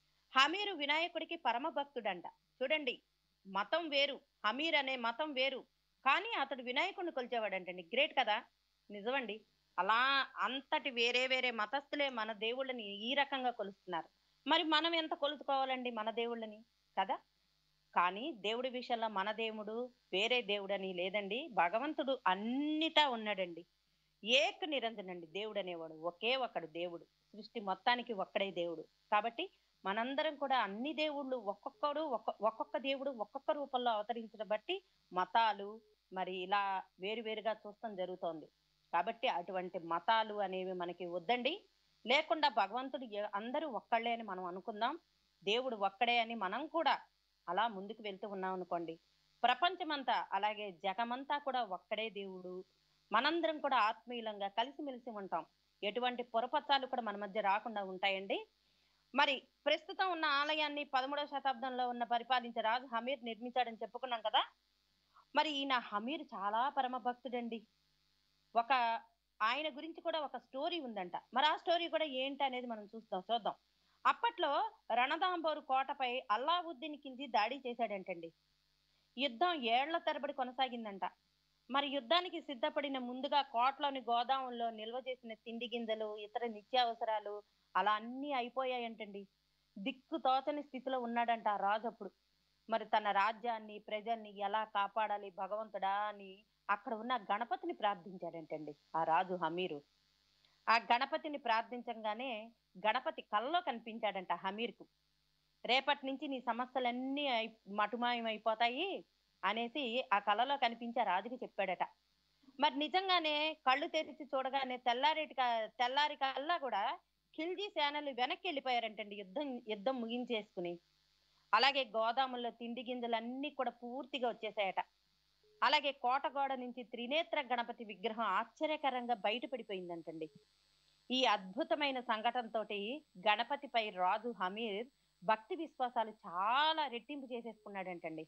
హమీరు వినాయకుడికి పరమ భక్తుడంట చూడండి మతం వేరు హమీర్ అనే మతం వేరు కానీ అతడు వినాయకుడిని కొలిచేవాడంటండి గ్రేట్ కదా నిజమండి అలా అంతటి వేరే వేరే మతస్థులే మన దేవుళ్ళని ఈ రకంగా కొలుస్తున్నారు మరి మనం ఎంత కొలుచుకోవాలండి మన దేవుళ్ళని కదా కానీ దేవుడి విషయంలో మన దేవుడు వేరే దేవుడని లేదండి భగవంతుడు అన్నిటా ఉన్నాడండి ఏక నిరంజనండి దేవుడు అనేవాడు ఒకే ఒకడు దేవుడు సృష్టి మొత్తానికి ఒక్కడే దేవుడు కాబట్టి మనందరం కూడా అన్ని దేవుళ్ళు ఒక్కొక్కడు ఒక్క ఒక్కొక్క దేవుడు ఒక్కొక్క రూపంలో అవతరించడం బట్టి మతాలు మరి ఇలా వేరువేరుగా చూస్తాం జరుగుతోంది కాబట్టి అటువంటి మతాలు అనేవి మనకి వద్దండి లేకుండా భగవంతుడు ఎ- అందరూ ఒక్కళ్ళే అని మనం అనుకుందాం దేవుడు ఒక్కడే అని మనం కూడా అలా ముందుకు వెళ్తూ ఉన్నాం అనుకోండి ప్రపంచమంతా అలాగే జగమంతా కూడా ఒక్కడే దేవుడు మనందరం కూడా ఆత్మీయులంగా కలిసిమెలిసి ఉంటాం ఎటువంటి పొరపచ్చాలు కూడా మన మధ్య రాకుండా ఉంటాయండి మరి ప్రస్తుతం ఉన్న ఆలయాన్ని పదమూడవ శతాబ్దంలో ఉన్న పరిపాలించే రాజు హమీర్ నిర్మించాడని చెప్పుకున్నాం కదా మరి ఈయన హమీర్ చాలా పరమ భక్తుడండి ఒక ఆయన గురించి కూడా ఒక స్టోరీ ఉందంట మరి ఆ స్టోరీ కూడా ఏంటి అనేది మనం చూద్దాం చూద్దాం అప్పట్లో రణదాంబోరు కోటపై అల్లావుద్దీన్ ఖిల్జీ దాడి చేశాడంటండి యుద్ధం ఏళ్ల తరబడి కొనసాగిందంట మరి యుద్ధానికి సిద్ధపడిన ముందుగా కోటలోని గోదాముల్లో నిల్వ చేసిన తిండి గింజలు ఇతర నిత్యావసరాలు అలా అన్ని అయిపోయాయంటండి దిక్కు తోచని స్థితిలో ఉన్నాడంట ఆ రాజు అప్పుడు మరి తన రాజ్యాన్ని ప్రజల్ని ఎలా కాపాడాలి భగవంతుడా అని అక్కడ ఉన్న గణపతిని ప్రార్థించాడంటండి ఆ రాజు హమీరు ఆ గణపతిని ప్రార్థించగానే గణపతి కల్లో కనిపించాడంట హమీర్కు రేపటి నుంచి నీ సమస్యలన్నీ అయి మటుమాయం అయిపోతాయి అనేసి ఆ కళలో కనిపించే రాజుకి చెప్పాడట మరి నిజంగానే కళ్ళు తెరిచి చూడగానే తెల్లారేటి క- తెల్లారి కల్లా కూడా ఖిల్జీ సేనలు వెనక్కి వెళ్ళిపోయారంటండి యుద్ధం యుద్ధం ముగించేసుకుని అలాగే గోదాముల్లో తిండి గింజలన్నీ కూడా పూర్తిగా వచ్చేసాయట అలాగే కోట గోడ నుంచి త్రినేత్ర గణపతి విగ్రహం ఆశ్చర్యకరంగా బయటపడిపోయిందంటండి ఈ అద్భుతమైన సంఘటనతోటి గణపతిపై రాజు హమీర్ భక్తి విశ్వాసాలు చాలా రెట్టింపు చేసేసుకున్నాడంటండి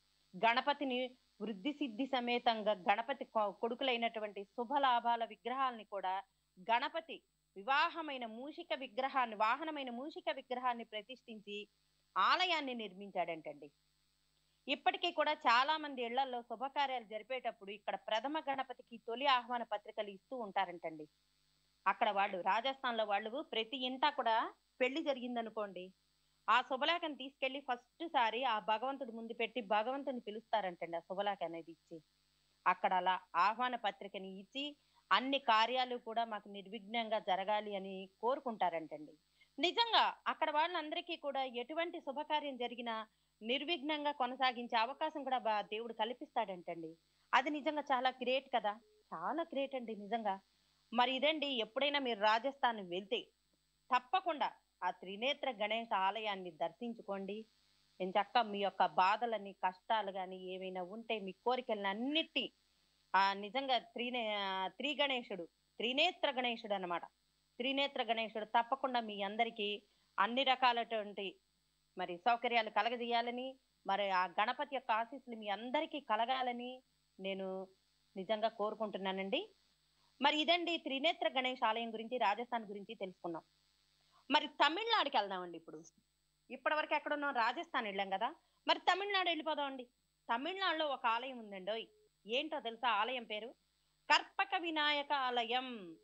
గణపతిని వృద్ధి సిద్ధి సమేతంగా గణపతి కొ- కొడుకులైనటువంటి శుభ లాభాల విగ్రహాలని కూడా గణపతి వివాహమైన మూషిక విగ్రహాన్ని వాహనమైన మూషిక విగ్రహాన్ని ప్రతిష్ఠించి ఆలయాన్ని నిర్మించాడంటండి ఇప్పటికీ కూడా చాలా మంది ఇళ్లలో శుభకార్యాలు జరిపేటప్పుడు ఇక్కడ ప్రథమ గణపతికి తొలి ఆహ్వాన పత్రికలు ఇస్తూ ఉంటారంటండి అక్కడ వాళ్ళు రాజస్థాన్ లో వాళ్ళు ప్రతి ఇంటా కూడా పెళ్లి జరిగిందనుకోండి ఆ శుభలేఖను తీసుకెళ్లి ఫస్ట్ సారి ఆ భగవంతుడి ముందు పెట్టి భగవంతుని పిలుస్తారంటండి ఆ శుభలేఖ అనేది ఇచ్చి అక్కడ అలా ఆహ్వాన పత్రికని ఇచ్చి అన్ని కార్యాలు కూడా మాకు నిర్విఘ్నంగా జరగాలి అని కోరుకుంటారంటండి నిజంగా అక్కడ వాళ్ళందరికీ కూడా ఎటువంటి శుభకార్యం జరిగినా నిర్విఘ్నంగా కొనసాగించే అవకాశం కూడా బా- దేవుడు కల్పిస్తాడంటండి అది నిజంగా చాలా గ్రేట్ కదా చాలా గ్రేట్ అండి నిజంగా మరి ఇదండి ఎప్పుడైనా మీరు రాజస్థాన్ వెళ్తే తప్పకుండా ఆ త్రినేత్ర గణేష ఆలయాన్ని దర్శించుకోండి ఎంచక్క మీ యొక్క బాధలని కష్టాలు కానీ ఏమైనా ఉంటే మీ కోరికలను అన్నిటి ఆ నిజంగా త్రినే త్రి గణేశుడు త్రినేత్ర గణేశుడు అన్నమాట త్రినేత్ర గణేశుడు తప్పకుండా మీ అందరికీ అన్ని రకాలటువంటి మరి సౌకర్యాలు కలగజేయాలని మరి ఆ గణపతి యొక్క ఆశీస్సులు మీ అందరికీ కలగాలని నేను నిజంగా కోరుకుంటున్నానండి మరి ఇదండి త్రినేత్ర గణేష్ ఆలయం గురించి రాజస్థాన్ గురించి తెలుసుకున్నాం మరి తమిళనాడుకి వెళ్దామండి ఇప్పుడు ఇప్పటివరకు ఎక్కడ ఉన్నాం రాజస్థాన్ వెళ్ళాం కదా మరి తమిళనాడు వెళ్ళిపోదామండి తమిళనాడులో ఒక ఆలయం ఉందండి ఓయ్. ఏంటో తెలుసా ఆలయం పేరు కర్పక వినాయక ఆలయం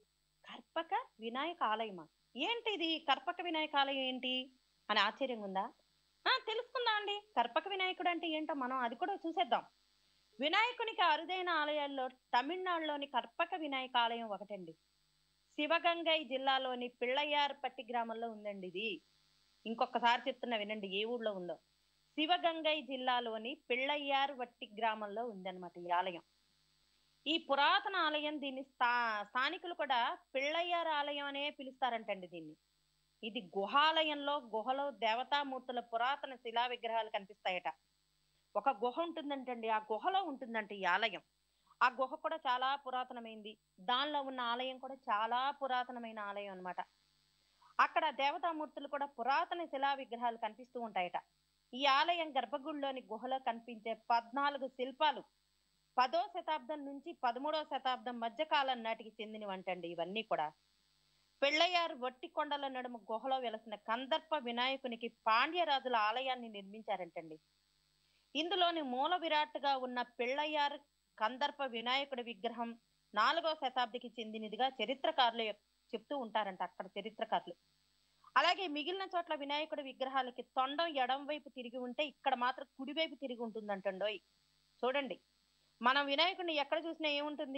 కర్పక వినాయక ఆలయమా ఏంటి ఇది కర్పక వినాయక ఆలయం ఏంటి అని ఆశ్చర్యంగా ఉందా ఆ తెలుసుకుందాం అండి కర్పక వినాయకుడు అంటే ఏంటో మనం అది కూడా చూసేద్దాం వినాయకునికి అరుదైన ఆలయాల్లో తమిళనాడులోని కర్పక వినాయక ఆలయం ఒకటండి శివగంగై జిల్లాలోని పిళ్ళయ్యార్పట్టి గ్రామంలో ఉందండి ఇది ఇంకొకసారి చెప్తున్నా వినండి ఏ ఊళ్ళో ఉందో శివగంగై జిల్లాలోని పిళ్ళయ్యార్ వట్టి గ్రామంలో ఉందన్నమాట ఈ ఆలయం ఈ పురాతన ఆలయం దీన్ని స్థా స్థానికులు కూడా పిళ్ళయ్యార్ ఆలయం అనే పిలుస్తారంటండి దీన్ని ఇది గుహాలయంలో గుహలో దేవతామూర్తుల పురాతన శిలా విగ్రహాలు కనిపిస్తాయట ఒక గుహ ఉంటుందంటండి ఆ గుహలో ఉంటుందంట ఈ ఆలయం ఆ గుహ కూడా చాలా పురాతనమైంది దానిలో ఉన్న ఆలయం కూడా చాలా పురాతనమైన ఆలయం అన్నమాట అక్కడ దేవతామూర్తులు కూడా పురాతన శిలా విగ్రహాలు కనిపిస్తూ ఉంటాయట ఈ ఆలయం గర్భగుడిలోని గుహలో కనిపించే పద్నాలుగు శిల్పాలు పదో శతాబ్దం నుంచి పదమూడవ శతాబ్దం మధ్య కాలం నాటికి చెందినవంటండి ఇవన్నీ కూడా పెళ్ళయ్యారు వట్టి కొండల నడుమ గుహలో వెలసిన కందర్ప వినాయకునికి పాండ్యరాజుల ఆలయాన్ని నిర్మించారంటండి ఇందులోని మూల విరాట్గా ఉన్న పెళ్ళయ్యారు కందర్ప వినాయకుడి విగ్రహం నాలుగవ శతాబ్దికి చెందినదిగా చరిత్రకారులు చెప్తూ ఉంటారంట అక్కడ చరిత్రకారులు అలాగే మిగిలిన చోట్ల వినాయకుడి విగ్రహాలకి తొండం ఎడం వైపు తిరిగి ఉంటే ఇక్కడ మాత్రం కుడివైపు తిరిగి ఉంటుందంటండోయ్ చూడండి మనం వినాయకుడిని ఎక్కడ చూసినా ఏముంటుంది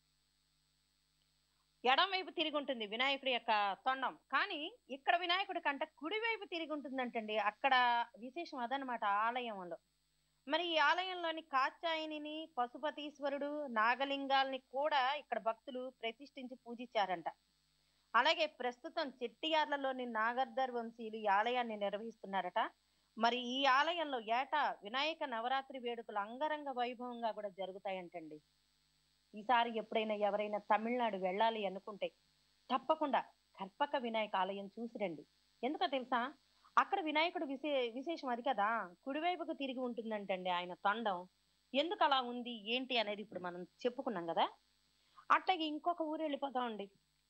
ఎడం వైపు తిరిగి ఉంటుంది వినాయకుడి యొక్క తొండం కానీ ఇక్కడ వినాయకుడి కంట కుడివైపు తిరిగి ఉంటుందంటండి అక్కడ విశేషం అదనమాట ఆలయంలో మరి ఈ ఆలయంలోని కాత్యాయనిని పశుపతీశ్వరుడు నాగలింగాల్ని కూడా ఇక్కడ భక్తులు ప్రతిష్ఠించి పూజించారంట అలాగే ప్రస్తుతం చెట్టియార్లలోని నాగర్ధర్ వంశీయులు ఈ ఆలయాన్ని నిర్వహిస్తున్నారట మరి ఈ ఆలయంలో ఏటా వినాయక నవరాత్రి వేడుకలు అంగరంగ వైభవంగా కూడా జరుగుతాయంటండి ఈసారి ఎప్పుడైనా ఎవరైనా తమిళనాడు వెళ్ళాలి అనుకుంటే తప్పకుండా కర్పక వినాయక ఆలయం చూసి రండి ఎందుకో తెలుసా అక్కడ వినాయకుడు విశే విశేషం అది కదా కుడివైపుకు తిరిగి ఉంటుందంటండి ఆయన తొండం ఎందుకు అలా ఉంది ఏంటి అనేది ఇప్పుడు మనం చెప్పుకున్నాం కదా అట్లాగే ఇంకొక ఊరు వెళ్ళిపోతామండి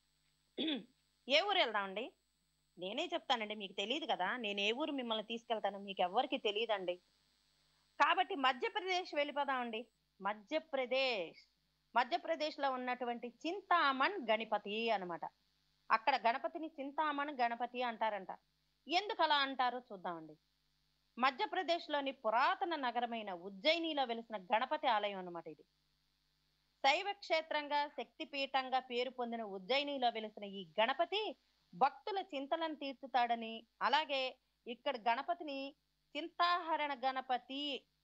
ఏ ఊరు వెళ్దామండి నేనే చెప్తానండి మీకు తెలియదు కదా నేను ఏ ఊరు మిమ్మల్ని తీసుకెళ్తాను మీకు ఎవ్వరికి తెలియదండి కాబట్టి మధ్యప్రదేశ్ వెళ్ళిపోదామండి మధ్యప్రదేశ్ మధ్యప్రదేశ్ లో ఉన్నటువంటి చింతామణ్ గణపతి అన్నమాట అక్కడ గణపతిని చింతామణ్ గణపతి అంటారంట ఎందుకు అలా అంటారో చూద్దామండి మధ్యప్రదేశ్ లోని పురాతన నగరమైన ఉజ్జయినిలో వెలిసిన గణపతి ఆలయం అన్నమాట ఇది శైవ క్షేత్రంగా శక్తిపీఠంగా పేరు పొందిన ఉజ్జయినిలో వెలిసిన ఈ గణపతి భక్తుల చింతలను తీర్చుతాడని అలాగే ఇక్కడ గణపతిని చింతాహరణ గణపతి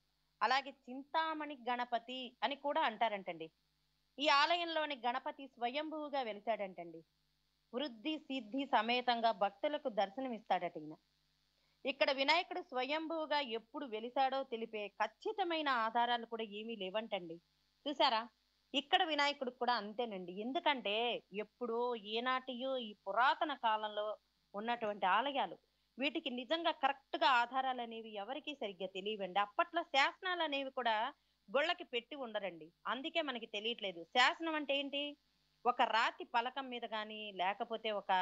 అలాగే చింతామణి గణపతి అని కూడా అంటారంటండి ఈ ఆలయంలోని గణపతి స్వయంభువుగా వెలిశాడంటండి వృద్ధి సిద్ధి సమేతంగా భక్తులకు దర్శనమిస్తాడట ఈయన ఇక్కడ వినాయకుడు స్వయంభువుగా ఎప్పుడు వెలిశాడో తెలిపే ఖచ్చితమైన ఆధారాలు కూడా ఏమీ లేవంటండి చూసారా ఇక్కడ వినాయకుడు కూడా అంతేనండి ఎందుకంటే ఎప్పుడో ఏనాటియో ఈ పురాతన కాలంలో ఉన్నటువంటి ఆలయాలు వీటికి నిజంగా కరెక్ట్ గా ఆధారాలు అనేవి ఎవరికీ సరిగ్గా తెలియవండి అప్పట్లో శాసనాలు అనేవి కూడా గొళ్ళకి పెట్టి ఉండరండి అందుకే మనకి తెలియట్లేదు శాసనం అంటే ఏంటి ఒక రాతి పలకం మీద గాని లేకపోతే ఒక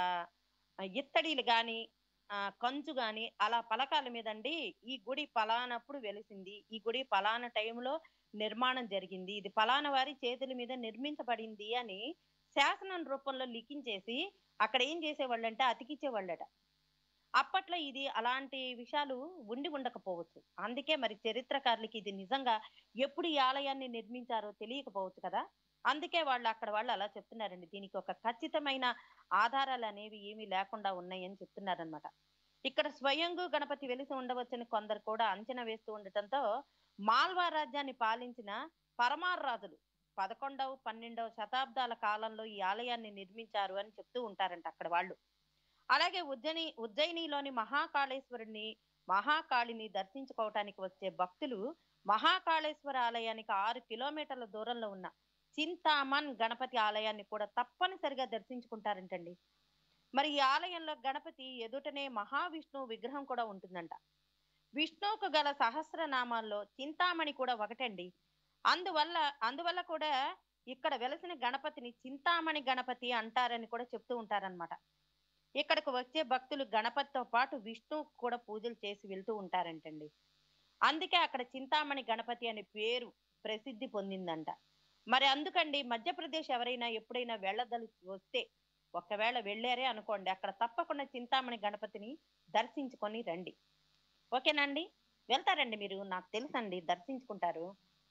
ఇత్తడిలు గాని ఆ కంచు గాని అలా పలకాల మీద అండి ఈ గుడి పలానప్పుడు వెలిసింది ఈ గుడి పలానా టైంలో నిర్మాణం జరిగింది ఇది పలానా వారి చేతుల మీద నిర్మించబడింది అని శాసనం రూపంలో లిఖించేసి అక్కడ ఏం చేసేవాళ్ళంటే అతికిచ్చేవాళ్ళట అప్పట్లో ఇది అలాంటి విషయాలు ఉండి ఉండకపోవచ్చు అందుకే మరి చరిత్రకారులకి ఇది నిజంగా ఎప్పుడు ఈ ఆలయాన్ని నిర్మించారో తెలియకపోవచ్చు కదా అందుకే వాళ్ళు అక్కడ వాళ్ళు అలా చెప్తున్నారండి దీనికి ఒక ఖచ్చితమైన ఆధారాలు అనేవి ఏమీ లేకుండా ఉన్నాయని చెప్తున్నారనమాట ఇక్కడ స్వయంగు గణపతి వెలిసి ఉండవచ్చని కొందరు కూడా అంచనా వేస్తూ ఉండటంతో మాల్వా రాజ్యాన్ని పాలించిన పరమార్ రాజులు పదకొండవ పన్నెండవ శతాబ్దాల కాలంలో ఈ ఆలయాన్ని నిర్మించారు అని చెప్తూ ఉంటారంట అక్కడ వాళ్ళు అలాగే ఉజ్జయిని ఉజ్జయినిలోని మహాకాళేశ్వరుని మహాకాళిని దర్శించుకోవటానికి వచ్చే భక్తులు మహాకాళేశ్వర ఆలయానికి ఆరు కిలోమీటర్ల దూరంలో ఉన్న చింతామన్ గణపతి ఆలయాన్ని కూడా తప్పనిసరిగా దర్శించుకుంటారంటండి మరి ఈ ఆలయంలో గణపతి ఎదుటనే మహావిష్ణువు విగ్రహం కూడా ఉంటుందంట విష్ణువుకు గల సహస్రనామాల్లో చింతామణి కూడా ఒకటండి అందువల్ల అందువల్ల కూడా ఇక్కడ వెలసిన గణపతిని చింతామణి గణపతి అంటారని కూడా చెప్తూ ఉంటారన్నమాట ఇక్కడికి వచ్చే భక్తులు గణపతితో పాటు విష్ణువు కూడా పూజలు చేసి వెళ్తూ ఉంటారంటండి అందుకే అక్కడ చింతామణి గణపతి అనే పేరు ప్రసిద్ధి పొందిందంట మరి అందుకండి మధ్యప్రదేశ్ ఎవరైనా ఎప్పుడైనా వెళ్ళదలు వస్తే ఒకవేళ వెళ్ళారే అనుకోండి అక్కడ తప్పకుండా చింతామణి గణపతిని దర్శించుకొని రండి ఓకేనండి వెళ్తారండి మీరు నాకు తెలుసండి దర్శించుకుంటారు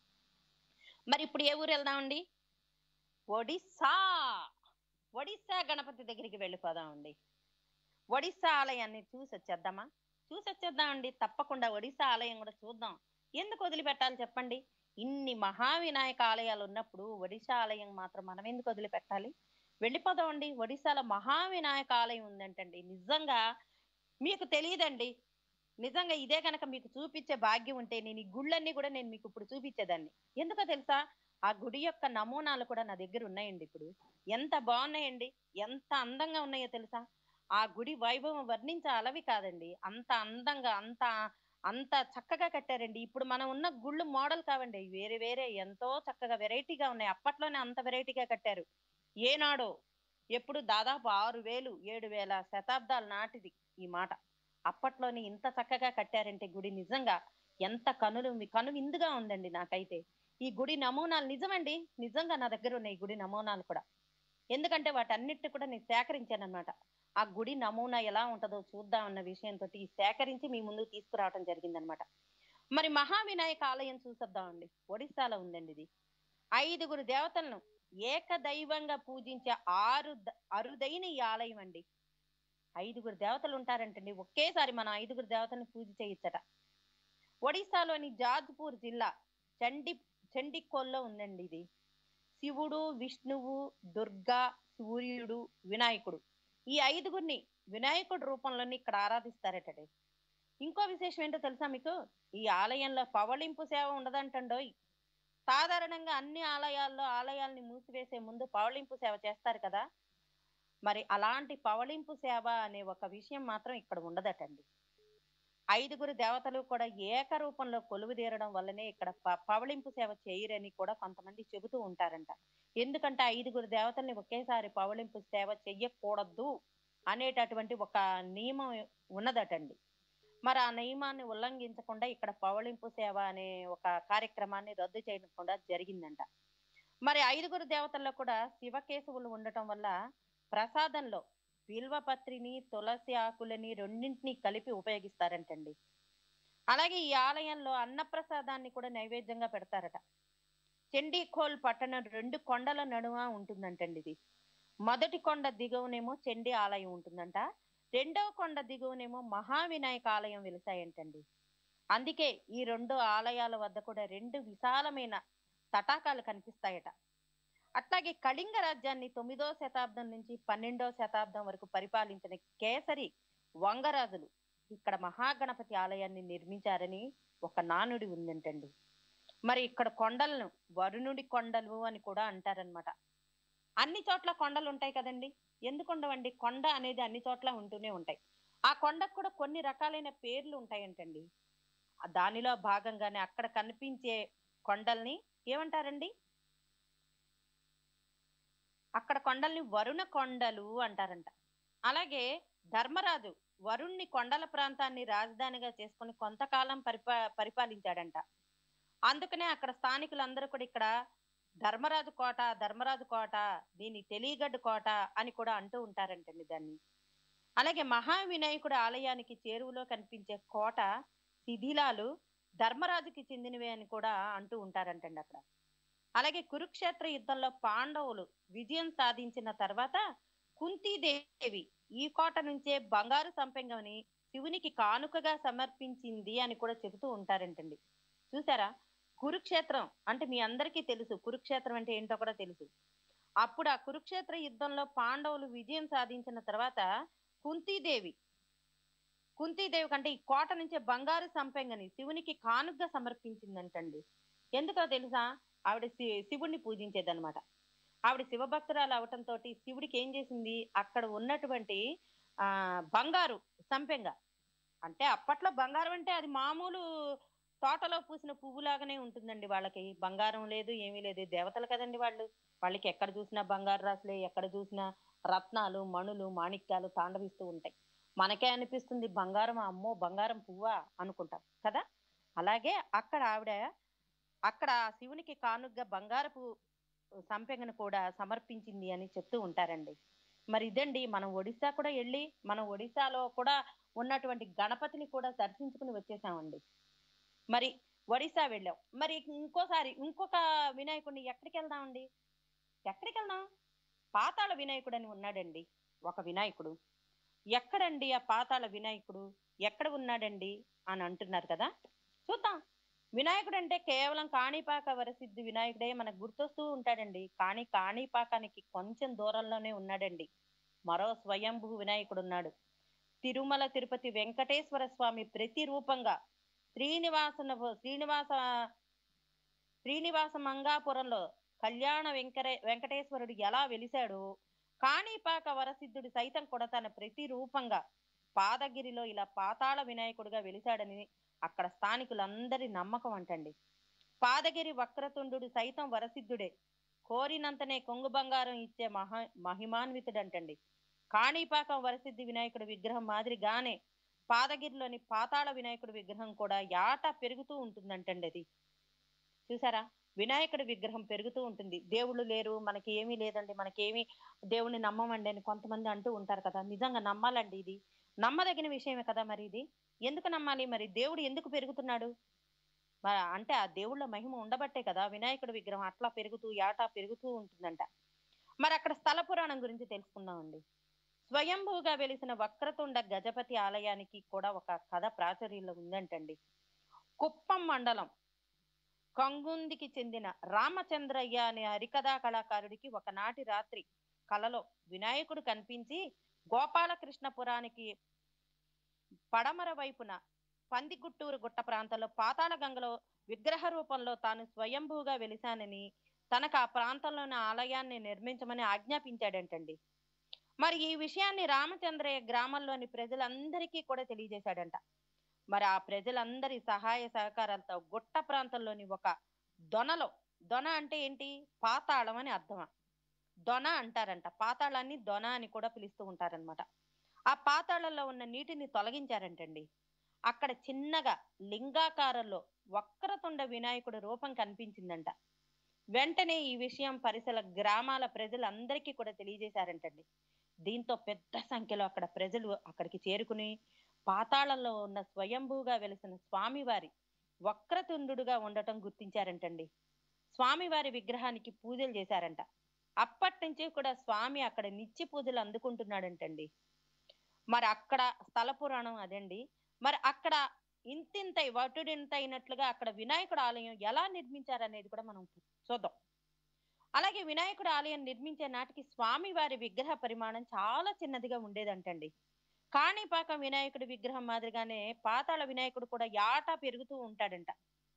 మరి ఇప్పుడు ఏ ఊరు వెళ్దామండి ఒడిస్సా ఒడిస్సా గణపతి దగ్గరికి వెళ్ళిపోదామండి ఒడిస్సా ఆలయాన్ని చూసి వచ్చేద్దామా చూసి వచ్చేద్దామండి తప్పకుండా ఒడిస్సా ఆలయం కూడా చూద్దాం ఎందుకు వదిలిపెట్టాలి చెప్పండి ఇన్ని మహావినాయక ఆలయాలు ఉన్నప్పుడు ఒడిశా ఆలయం మాత్రం మనం ఎందుకు వదిలిపెట్టాలి వెళ్ళిపోదామండి ఒడిశాలో మహావినాయక ఆలయం ఉందంటండి నిజంగా మీకు తెలియదండి నిజంగా ఇదే కనుక మీకు చూపించే భాగ్యం ఉంటే నేను ఈ గుళ్ళన్నీ కూడా నేను మీకు ఇప్పుడు చూపించేదాన్ని ఎందుకో తెలుసా ఆ గుడి యొక్క నమూనాలు కూడా నా దగ్గర ఉన్నాయండి ఇప్పుడు ఎంత బాగున్నాయండి ఎంత అందంగా ఉన్నాయో తెలుసా ఆ గుడి వైభవం వర్ణించే అలవి కాదండి అంత అందంగా అంత అంత చక్కగా కట్టారండి ఇప్పుడు మనం ఉన్న గుళ్ళు మోడల్ కావండి వేరే వేరే ఎంతో చక్కగా వెరైటీగా ఉన్నాయి అప్పట్లోనే అంత వెరైటీగా కట్టారు ఏనాడో ఎప్పుడు దాదాపు ఆరు వేలు ఏడు వేల శతాబ్దాల నాటిది ఈ మాట అప్పట్లోనే ఇంత చక్కగా కట్టారంటే గుడి నిజంగా ఎంత కనులు కను విందుగా ఉందండి నాకైతే ఈ గుడి నమూనాలు నిజమండి నిజంగా నా దగ్గర ఉన్నాయి ఈ గుడి నమూనాలు కూడా ఎందుకంటే వాటన్నిటి కూడా నేను సేకరించాను అనమాట ఆ గుడి నమూనా ఎలా ఉంటుందో చూద్దాం అన్న విషయంతో ఈ సేకరించి మీ ముందు తీసుకురావడం జరిగిందనమాట మరి మహావినాయక ఆలయం చూసొద్దామండి ఒడిశాలో ఉందండి ఇది ఐదుగురు దేవతలను ఏకదైవంగా పూజించే ఆరు ద- అరుదైన ఈ ఆలయం అండి ఐదుగురు దేవతలు ఉంటారంటండి ఒకేసారి మనం ఐదుగురు దేవతలను పూజ చేయొచ్చట ఒడిశాలోని జాజ్పూర్ జిల్లా చండి చండికోల్లో ఉందండి ఇది శివుడు విష్ణువు దుర్గా సూర్యుడు వినాయకుడు ఈ ఐదుగురిని వినాయకుడి రూపంలోని ఇక్కడ ఆరాధిస్తారటండి ఇంకో విశేషం ఏంటో తెలుసా మీకు ఈ ఆలయంలో పవళింపు సేవ ఉండదంటండోయ్ సాధారణంగా అన్ని ఆలయాల్లో ఆలయాల్ని మూసివేసే ముందు పవళింపు సేవ చేస్తారు కదా మరి అలాంటి పవళింపు సేవ అనే ఒక విషయం మాత్రం ఇక్కడ ఉండదటండి ఐదుగురు దేవతలు కూడా ఏక రూపంలో కొలువు తీరడం వల్లనే ఇక్కడ ప- పవళింపు సేవ చేయరని కూడా కొంతమంది చెబుతూ ఉంటారంట ఎందుకంటే ఐదుగురు దేవతల్ని ఒకేసారి పవళింపు సేవ చెయ్యకూడదు అనేటటువంటి ఒక నియమం ఉన్నదటండి మరి ఆ నియమాన్ని ఉల్లంఘించకుండా ఇక్కడ పవళింపు సేవ అనే ఒక కార్యక్రమాన్ని రద్దు చేయడం కూడా జరిగిందంట మరి ఐదుగురు దేవతల్లో కూడా శివకేశవులు ఉండటం వల్ల ప్రసాదంలో బిల్వపత్రిని తులసి ఆకులని రెండింటిని కలిపి ఉపయోగిస్తారంటండి అలాగే ఈ ఆలయంలో అన్నప్రసాదాన్ని కూడా నైవేద్యంగా పెడతారట చండీఖోల్ పట్టణం రెండు కొండల నడుమ ఉంటుందంటండి ఇది మొదటి కొండ దిగువనేమో చండీ ఆలయం ఉంటుందంట రెండవ కొండ దిగువనేమో మహావినాయక ఆలయం వెలిసాయంటండి అందుకే ఈ రెండు ఆలయాల వద్ద కూడా రెండు విశాలమైన తటాకాలు కనిపిస్తాయట అట్లాగే కళింగ రాజ్యాన్ని తొమ్మిదో శతాబ్దం నుంచి పన్నెండో శతాబ్దం వరకు పరిపాలించిన కేసరి వంగరాజులు ఇక్కడ మహాగణపతి ఆలయాన్ని నిర్మించారని ఒక నానుడి ఉందంటండి మరి ఇక్కడ కొండలను వరుణుడి కొండలు అని కూడా అంటారనమాట అన్ని చోట్ల కొండలు ఉంటాయి కదండి ఎందుకు ఉండవండి కొండ అనేది అన్ని చోట్ల ఉంటూనే ఉంటాయి ఆ కొండకు కూడా కొన్ని రకాలైన పేర్లు ఉంటాయంటండి ఆ దానిలో భాగంగానే అక్కడ కనిపించే కొండల్ని ఏమంటారండి అక్కడ కొండల్ని వరుణ కొండలు అంటారంట అలాగే ధర్మరాజు వరుణ్ణి కొండల ప్రాంతాన్ని రాజధానిగా చేసుకుని కొంతకాలం పరిపా పరిపాలించాడంట అందుకనే అక్కడ స్థానికులందరూ కూడా ఇక్కడ ధర్మరాజు కోట ధర్మరాజు కోట దీని తెలియగడ్డు కోట అని కూడా అంటూ ఉంటారంటండి దాన్ని అలాగే మహావినాయకుడి ఆలయానికి చేరువలో కనిపించే కోట శిథిలాలు ధర్మరాజుకి చెందినవే అని కూడా అంటూ ఉంటారంటండి అక్కడ అలాగే కురుక్షేత్ర యుద్ధంలో పాండవులు విజయం సాధించిన తర్వాత కుంతీదేవి ఈ కోట నుంచే బంగారు సంపెంగని శివునికి కానుకగా సమర్పించింది అని కూడా చెబుతూ ఉంటారంటండి చూసారా కురుక్షేత్రం అంటే మీ అందరికీ తెలుసు కురుక్షేత్రం అంటే ఏంటో కూడా తెలుసు అప్పుడు ఆ కురుక్షేత్ర యుద్ధంలో పాండవులు విజయం సాధించిన తర్వాత కుంతీదేవి కుంతీదేవి కంటే ఈ కోట నుంచే బంగారు సంపెంగని శివునికి కానుకగా సమర్పించిందంటండి ఎందుకో తెలుసా ఆవిడ శి- శివుణ్ణి పూజించేదన్నమాట ఆవిడ శివభక్తురాలు అవటంతో శివుడికి ఏం చేసింది అక్కడ ఉన్నటువంటి ఆ బంగారు సంపెంగ అంటే అప్పట్లో బంగారం అంటే అది మామూలు తోటలో పూసిన పువ్వులాగానే ఉంటుందండి వాళ్ళకి బంగారం లేదు ఏమీ లేదు దేవతలు కదండి వాళ్ళు వాళ్ళకి ఎక్కడ చూసినా బంగారు రాసులే ఎక్కడ చూసినా రత్నాలు మణులు మాణిక్యాలు తాండవిస్తూ ఉంటాయి మనకే అనిపిస్తుంది బంగారం అమ్మో బంగారం పువ్వా అనుకుంటాం కదా అలాగే అక్కడ ఆవిడ అక్కడ ఆ శివునికి కానుగ్గా బంగారపు సంపెంగను కూడా సమర్పించింది అని చెప్తూ ఉంటారండి మరి ఇదండి మనం ఒడిశా కూడా వెళ్ళి మనం ఒడిశాలో కూడా ఉన్నటువంటి గణపతిని కూడా దర్శించుకుని వచ్చేసామండి మరి ఒడిశా వెళ్ళాం మరి ఇంకోసారి ఇంకొక వినాయకుడిని ఎక్కడికి వెళ్దామండి ఎక్కడికి వెళ్దాం పాతాళ వినాయకుడు అని ఉన్నాడండి ఒక వినాయకుడు ఎక్కడండి ఆ పాతాళ వినాయకుడు ఎక్కడ ఉన్నాడండి అని అంటున్నారు కదా చూద్దాం వినాయకుడు అంటే కేవలం కాణిపాక వరసిద్ధి వినాయకుడే మనకు గుర్తొస్తూ ఉంటాడండి కానీ కాణిపాకానికి కొంచెం దూరంలోనే ఉన్నాడండి మరో స్వయంభూ వినాయకుడు ఉన్నాడు తిరుమల తిరుపతి వెంకటేశ్వర స్వామి ప్రతిరూపంగా శ్రీనివాసన శ్రీనివాస శ్రీనివాస మంగాపురంలో కళ్యాణ వెంకటే వెంకటేశ్వరుడు ఎలా వెలిశాడో కాణిపాక వరసిద్ధుడు సైతం కూడా తన ప్రతిరూపంగా పాదగిరిలో ఇలా పాతాళ వినాయకుడిగా వెలిశాడని అక్కడ స్థానికులందరి నమ్మకం అంటండి పాదగిరి వక్రతుండు సైతం వరసిద్ధుడే కోరినంతనే కొంగు బంగారం ఇచ్చే మహా మహిమాన్వితుడంటండి కాణిపాకం వరసిద్ధి వినాయకుడి విగ్రహం మాదిరిగానే పాదగిరిలోని పాతాళ వినాయకుడి విగ్రహం కూడా యాటా పెరుగుతూ ఉంటుందంటండి అది చూసారా వినాయకుడి విగ్రహం పెరుగుతూ ఉంటుంది దేవుళ్ళు లేరు మనకి ఏమీ లేదండి మనకి ఏమీ దేవుణ్ణి నమ్మమండి అని కొంతమంది అంటూ ఉంటారు కదా నిజంగా నమ్మాలండి ఇది నమ్మదగిన విషయమే కదా మరి ఇది ఎందుకు నమ్మాలి మరి దేవుడు ఎందుకు పెరుగుతున్నాడు మరి అంటే ఆ దేవుళ్ళ మహిమ ఉండబట్టే కదా వినాయకుడి విగ్రహం అట్లా పెరుగుతూ యాటా పెరుగుతూ ఉంటుందంట మరి అక్కడ స్థల పురాణం గురించి తెలుసుకుందామండి స్వయంభూగా వెలిసిన వక్రతుండ గజపతి ఆలయానికి కూడా ఒక కథ ప్రాచుర్యంలో ఉందంటండి కుప్పం మండలం కంగుందికి చెందిన రామచంద్రయ్య అనే హరికథా కళాకారుడికి ఒకనాటి రాత్రి కలలో వినాయకుడు కనిపించి గోపాలకృష్ణపురానికి పడమర వైపున పందిగుట్టూరు గుట్ట ప్రాంతంలో పాతాళ గంగలో విగ్రహ రూపంలో తాను స్వయంభూగా వెలిశానని తనకు ఆ ప్రాంతంలోని ఆలయాన్ని నిర్మించమని ఆజ్ఞాపించాడంటండి మరి ఈ విషయాన్ని రామచంద్రయ్య గ్రామంలోని ప్రజలందరికీ కూడా తెలియజేశాడంట మరి ఆ ప్రజలందరి సహాయ సహకారాలతో గుట్ట ప్రాంతంలోని ఒక దొనలో దొన అంటే ఏంటి పాతాళం అని అర్థం దొన అంటారంట పాతాళాన్ని దొన అని కూడా పిలుస్తూ ఉంటారనమాట ఆ పాతాళంలో ఉన్న నీటిని తొలగించారంటండి అక్కడ చిన్నగా లింగాకారంలో వక్రతుండ వినాయకుడి రూపం కనిపించిందంట వెంటనే ఈ విషయం పరిసర గ్రామాల ప్రజలందరికీ కూడా తెలియజేశారంటండి దీంతో పెద్ద సంఖ్యలో అక్కడ ప్రజలు అక్కడికి చేరుకుని పాతాళంలో ఉన్న స్వయంభూగా వెలిసిన స్వామివారి వక్రతుండుగా ఉండటం గుర్తించారంటండి స్వామివారి విగ్రహానికి పూజలు చేశారంట అప్పటి నుంచి కూడా స్వామి అక్కడ నిత్య పూజలు అందుకుంటున్నాడంటండి మరి అక్కడ స్థల పురాణం అదండి మరి అక్కడ ఇంతింత వటుడింత అయినట్లుగా అక్కడ వినాయకుడు ఆలయం ఎలా నిర్మించారనేది కూడా మనం చూద్దాం అలాగే వినాయకుడు ఆలయం నిర్మించే నాటికి స్వామి వారి విగ్రహ పరిమాణం చాలా చిన్నదిగా ఉండేదంటండి కాణిపాకం వినాయకుడి విగ్రహం మాదిరిగానే పాతాళ వినాయకుడు కూడా యాటా పెరుగుతూ ఉంటాడంట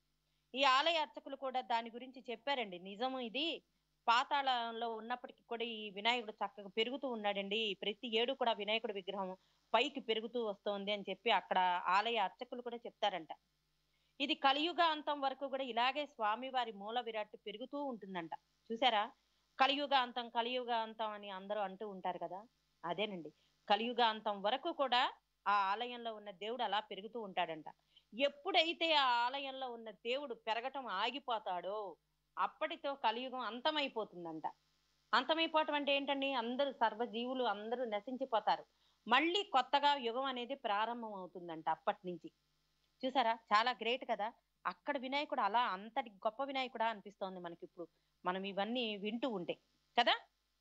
ఈ ఆలయ అర్చకులు కూడా దాని గురించి చెప్పారండి నిజము ఇది పాతాళంలో ఉన్నప్పటికీ కూడా ఈ వినాయకుడు చక్కగా పెరుగుతూ ఉన్నాడండి ప్రతి ఏడు కూడా వినాయకుడి విగ్రహం పైకి పెరుగుతూ వస్తోంది అని చెప్పి అక్కడ ఆలయ అర్చకులు కూడా చెప్తారంట ఇది కలియుగ అంతం వరకు కూడా ఇలాగే స్వామివారి మూల విరాట్ పెరుగుతూ ఉంటుందంట చూసారా కలియుగ అంతం కలియుగ అంతం అని అందరూ అంటూ ఉంటారు కదా అదేనండి కలియుగ అంతం వరకు కూడా ఆ ఆలయంలో ఉన్న దేవుడు అలా పెరుగుతూ ఉంటాడంట ఎప్పుడైతే ఆ ఆలయంలో ఉన్న దేవుడు పెరగటం ఆగిపోతాడో అప్పటితో కలియుగం అంతమైపోతుందంట అంతమైపోవటం అంటే ఏంటండి అందరూ సర్వజీవులు అందరూ నశించిపోతారు మళ్ళీ కొత్తగా యుగం అనేది ప్రారంభం అవుతుందంట అప్పటి నుంచి చూసారా చాలా గ్రేట్ కదా అక్కడ వినాయకుడు అలా అంతటి గొప్ప వినాయకుడా అనిపిస్తోంది మనకి ఇప్పుడు మనం ఇవన్నీ వింటూ ఉంటే కదా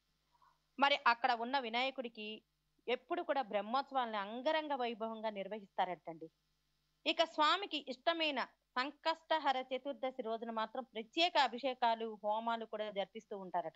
మరి అక్కడ ఉన్న వినాయకుడికి ఎప్పుడు కూడా బ్రహ్మోత్సవాలను అంగరంగ వైభవంగా నిర్వహిస్తారటండి ఇక స్వామికి ఇష్టమైన సంకష్టహర చతుర్దశి రోజున మాత్రం ప్రత్యేక అభిషేకాలు హోమాలు కూడా జరిపిస్తూ ఉంటారట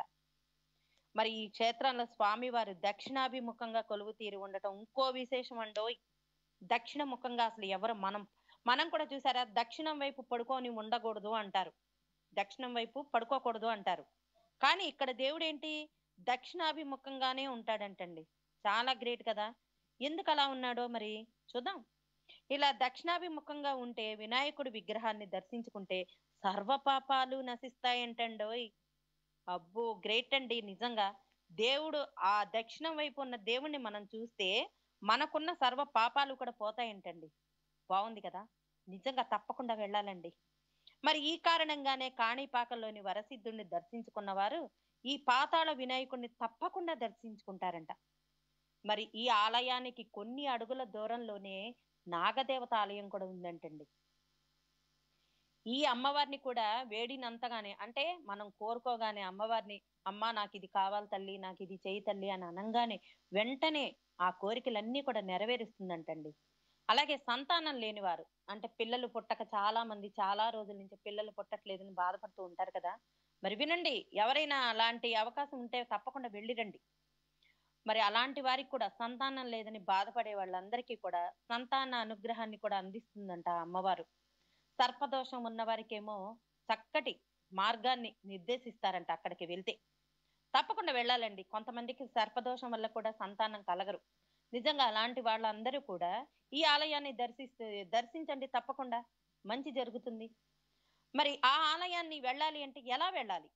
మరి ఈ క్షేత్రంలో స్వామివారు దక్షిణాభిముఖంగా కొలువు తీరి ఉండటం ఇంకో విశేషం అండోయ్ దక్షిణ ముఖంగా అసలు ఎవరు మనం మనం కూడా చూసారా దక్షిణం వైపు పడుకొని ఉండకూడదు అంటారు దక్షిణం వైపు పడుకోకూడదు అంటారు కానీ ఇక్కడ దేవుడు ఏంటి దక్షిణాభిముఖంగానే ఉంటాడంటండి చాలా గ్రేట్ కదా ఎందుకు అలా ఉన్నాడో మరి చూద్దాం ఇలా దక్షిణాభిముఖంగా ఉంటే వినాయకుడి విగ్రహాన్ని దర్శించుకుంటే సర్వ పాపాలు నశిస్తాయంటండోయ్ అబ్బో గ్రేట్ అండి నిజంగా దేవుడు ఆ దక్షిణం వైపు ఉన్న దేవుణ్ణి మనం చూస్తే మనకున్న సర్వ పాపాలు కూడా పోతాయంటండి బాగుంది కదా నిజంగా తప్పకుండా వెళ్ళాలండి మరి ఈ కారణంగానే కాణిపాకంలోని వరసిద్ధుణ్ణి దర్శించుకున్న వారు ఈ పాతాళ వినాయకుడిని తప్పకుండా దర్శించుకుంటారంట మరి ఈ ఆలయానికి కొన్ని అడుగుల దూరంలోనే నాగదేవత ఆలయం కూడా ఉందంటండి ఈ అమ్మవారిని కూడా వేడినంతగానే అంటే మనం కోరుకోగానే అమ్మవారిని అమ్మా నాకు ఇది కావాలి తల్లి నాకు ఇది చేయి తల్లి అని అనగానే వెంటనే ఆ కోరికలన్నీ కూడా నెరవేరుస్తుందంటండి అలాగే సంతానం లేనివారు అంటే పిల్లలు పుట్టక చాలా మంది చాలా రోజుల నుంచి పిల్లలు పుట్టట్లేదని బాధపడుతూ ఉంటారు కదా మరి వినండి ఎవరైనా అలాంటి అవకాశం ఉంటే తప్పకుండా వెళ్ళిరండి మరి అలాంటి వారికి కూడా సంతానం లేదని బాధపడే వాళ్ళందరికీ కూడా సంతాన అనుగ్రహాన్ని కూడా అందిస్తుందంట ఆ అమ్మవారు సర్పదోషం ఉన్న వారికేమో చక్కటి మార్గాన్ని నిర్దేశిస్తారంట అక్కడికి వెళ్తే తప్పకుండా వెళ్ళాలండి కొంతమందికి సర్పదోషం వల్ల కూడా సంతానం కలగరు నిజంగా అలాంటి వాళ్ళందరూ కూడా ఈ ఆలయాన్ని దర్శిస్తూ దర్శించండి తప్పకుండా మంచి జరుగుతుంది మరి ఆ ఆలయాన్ని వెళ్ళాలి అంటే ఎలా వెళ్ళాలి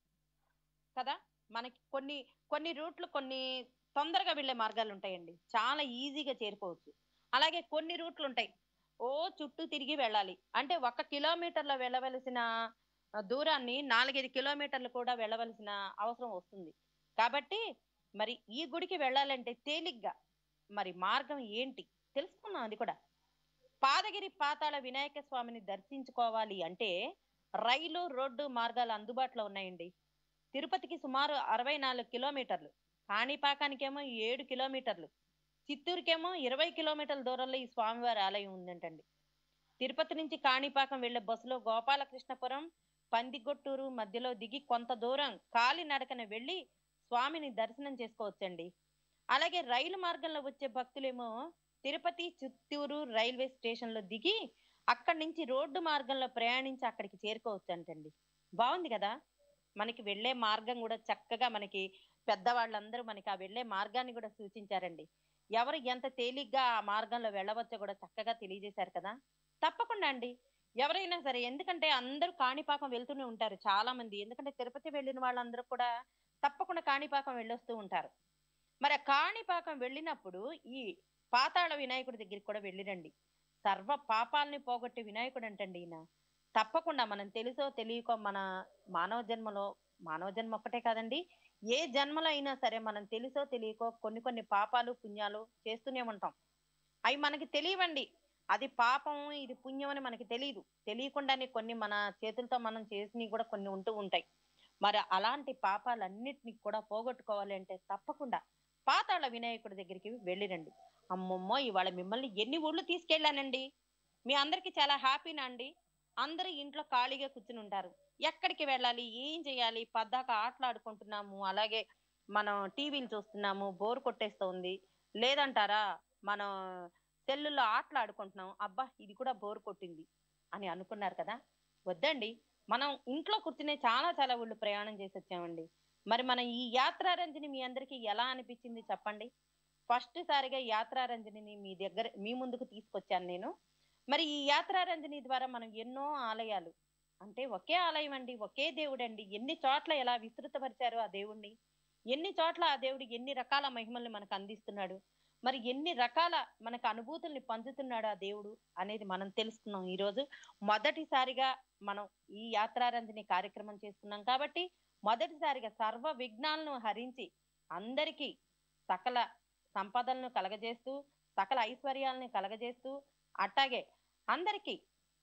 కదా మనకి కొన్ని కొన్ని రూట్లు కొన్ని తొందరగా వెళ్ళే మార్గాలు ఉంటాయండి చాలా ఈజీగా చేరుకోవచ్చు అలాగే కొన్ని రూట్లు ఉంటాయి ఓ చుట్టూ తిరిగి వెళ్ళాలి అంటే ఒక కిలోమీటర్లో వెళ్ళవలసిన దూరాన్ని నాలుగైదు కిలోమీటర్లు కూడా వెళ్ళవలసిన అవసరం వస్తుంది కాబట్టి మరి ఈ గుడికి వెళ్ళాలంటే తేలిగ్గా మరి మార్గం ఏంటి తెలుసుకున్నాం అది కూడా పాదగిరి పాతాళ వినాయక స్వామిని దర్శించుకోవాలి అంటే రైలు రోడ్డు మార్గాలు అందుబాటులో ఉన్నాయండి తిరుపతికి సుమారు అరవై నాలుగు కిలోమీటర్లు కాణిపాకానికేమో ఏడు కిలోమీటర్లు చిత్తూరుకేమో ఇరవై కిలోమీటర్ల దూరంలో ఈ స్వామివారి ఆలయం ఉందంటండి తిరుపతి నుంచి కాణిపాకం వెళ్లే బస్సులో గోపాలకృష్ణపురం పందిగొట్టూరు మధ్యలో దిగి కొంత దూరం కాలి నడకన వెళ్లి స్వామిని దర్శనం చేసుకోవచ్చండి అలాగే రైలు మార్గంలో వచ్చే భక్తులేమో తిరుపతి చిత్తూరు రైల్వే స్టేషన్ లో దిగి అక్కడి నుంచి రోడ్డు మార్గంలో ప్రయాణించి అక్కడికి చేరుకోవచ్చు అంటండి బాగుంది కదా మనకి వెళ్ళే మార్గం కూడా చక్కగా మనకి పెద్దవాళ్ళందరూ మనకి ఆ వెళ్ళే మార్గాన్ని కూడా సూచించారండి ఎవరు ఎంత తేలిగ్గా ఆ మార్గంలో వెళ్ళవచ్చో కూడా చక్కగా తెలియజేశారు కదా తప్పకుండా అండి ఎవరైనా సరే ఎందుకంటే అందరూ కాణిపాకం వెళ్తూనే ఉంటారు చాలా మంది ఎందుకంటే తిరుపతి వెళ్ళిన వాళ్ళందరూ కూడా తప్పకుండా కాణిపాకం వెళ్ళొస్తూ ఉంటారు మరి ఆ కాణిపాకం వెళ్ళినప్పుడు ఈ పాతాళ వినాయకుడి దగ్గరికి కూడా వెళ్ళిరండి సర్వ పాపాలని పోగొట్టే వినాయకుడు అంటండి ఈయన తప్పకుండా మనం తెలుసో తెలియకో మన మానవ జన్మలో మానవ జన్మ ఒక్కటే కాదండి ఏ జన్మలో అయినా సరే మనం తెలుసో తెలియకో కొన్ని కొన్ని పాపాలు పుణ్యాలు చేస్తూనే ఉంటాం అవి మనకి తెలియవండి అది పాపం ఇది పుణ్యం అని మనకి తెలియదు తెలియకుండానే కొన్ని మన చేతులతో మనం చేసినవి కూడా కొన్ని ఉంటూ ఉంటాయి మరి అలాంటి పాపాలన్నిటిని కూడా పోగొట్టుకోవాలి అంటే తప్పకుండా పాతాళ వినాయకుడి దగ్గరికి వెళ్ళిరండి అమ్మమ్మో ఇవాళ మిమ్మల్ని ఎన్ని ఊళ్ళు తీసుకెళ్ళానండి మీ అందరికి చాలా హ్యాపీనా అండి అందరూ ఇంట్లో ఖాళీగా కూర్చుని ఉంటారు ఎక్కడికి వెళ్ళాలి ఏం చేయాలి పద్దాక ఆటలాడుకుంటున్నాము అలాగే మనం టీవీలు చూస్తున్నాము బోర్ కొట్టేస్తోంది లేదంటారా మనం సెల్లుల్లో ఆటలాడుకుంటున్నాం అబ్బా ఇది కూడా బోర్ కొట్టింది అని అనుకున్నారు కదా వద్దండి మనం ఇంట్లో కూర్చునే చాలా చాలా ఊళ్ళు ప్రయాణం చేసి వచ్చామండి మరి మనం ఈ యాత్రారంజని మీ అందరికీ ఎలా అనిపించింది చెప్పండి ఫస్ట్ సారిగా యాత్రారంజనిని మీ దగ్గర మీ ముందుకు తీసుకొచ్చాను నేను మరి ఈ యాత్రారంజని ద్వారా మనం ఎన్నో ఆలయాలు అంటే ఒకే ఆలయం అండి ఒకే దేవుడు అండి ఎన్ని చోట్ల ఎలా విస్తృతపరిచారు ఆ దేవుణ్ణి ఎన్ని చోట్ల ఆ దేవుడు ఎన్ని రకాల మహిమల్ని మనకు అందిస్తున్నాడు మరి ఎన్ని రకాల మనకు అనుభూతుల్ని పంచుతున్నాడు ఆ దేవుడు అనేది మనం తెలుసుకున్నాం ఈ రోజు మొదటిసారిగా మనం ఈ యాత్రారంజని కార్యక్రమం చేస్తున్నాం కాబట్టి మొదటిసారిగా సర్వ విఘ్నాలను హరించి అందరికీ సకల సంపదలను కలగజేస్తూ సకల ఐశ్వర్యాలని కలగజేస్తూ అట్టాగే అందరికీ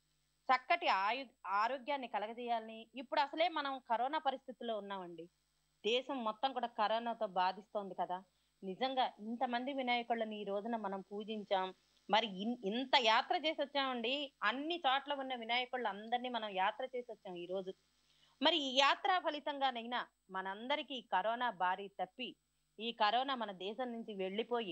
చక్కటి ఆయు ఆరోగ్యాన్ని కలగజేయాలని ఇప్పుడు అసలే మనం కరోనా పరిస్థితుల్లో ఉన్నామండి దేశం మొత్తం కూడా కరోనాతో బాధిస్తోంది కదా నిజంగా ఇంతమంది వినాయకుళ్ళని ఈ రోజున మనం పూజించాం మరి ఇన్- ఇంత యాత్ర చేసి వచ్చామండి అన్ని చోట్ల ఉన్న వినాయకుళ్ళు అందరినీ మనం యాత్ర చేసి వచ్చాం ఈ రోజు మరి ఈ యాత్ర ఫలితంగానైనా మనందరికీ ఈ కరోనా బారి తప్పి ఈ కరోనా మన దేశం నుంచి వెళ్ళిపోయి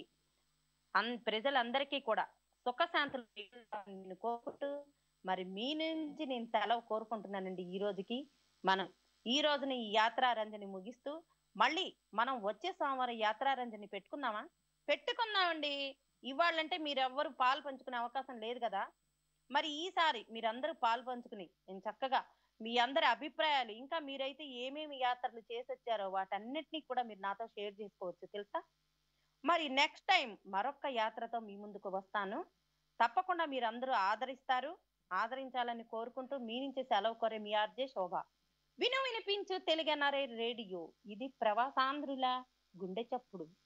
అన్ ప్రజలందరికీ కూడా సుఖశాంతులు నేను కోరుకుంటూ మరి మీ నుంచి నేను సెలవు కోరుకుంటున్నానండి ఈ రోజుకి మనం ఈ రోజున ఈ యాత్రారంజని ముగిస్తూ మళ్ళీ మనం వచ్చే సోమవారం యాత్రారంజని పెట్టుకుందామా పెట్టుకుందామండి ఇవాళ్ళంటే మీరెవ్వరు పాలు పంచుకునే అవకాశం లేదు కదా మరి ఈసారి మీరందరూ పాలు పంచుకుని నేను చక్కగా మీ అందరి అభిప్రాయాలు ఇంకా మీరైతే ఏమేమి యాత్రలు చేసి వచ్చారో వాటన్నిటినీ కూడా మీరు నాతో షేర్ చేసుకోవచ్చు తెలుసా మరి నెక్స్ట్ టైం మరొక యాత్రతో మీ ముందుకు వస్తాను తప్పకుండా మీరందరూ ఆదరిస్తారు ఆదరించాలని కోరుకుంటూ మీ నుంచి సెలవు కోరే మీ ఆర్జే శోభ విను వినిపించు తెలుగనరే రేడియో ఇది ప్రవాసాంధ్రుల గుండె చప్పుడు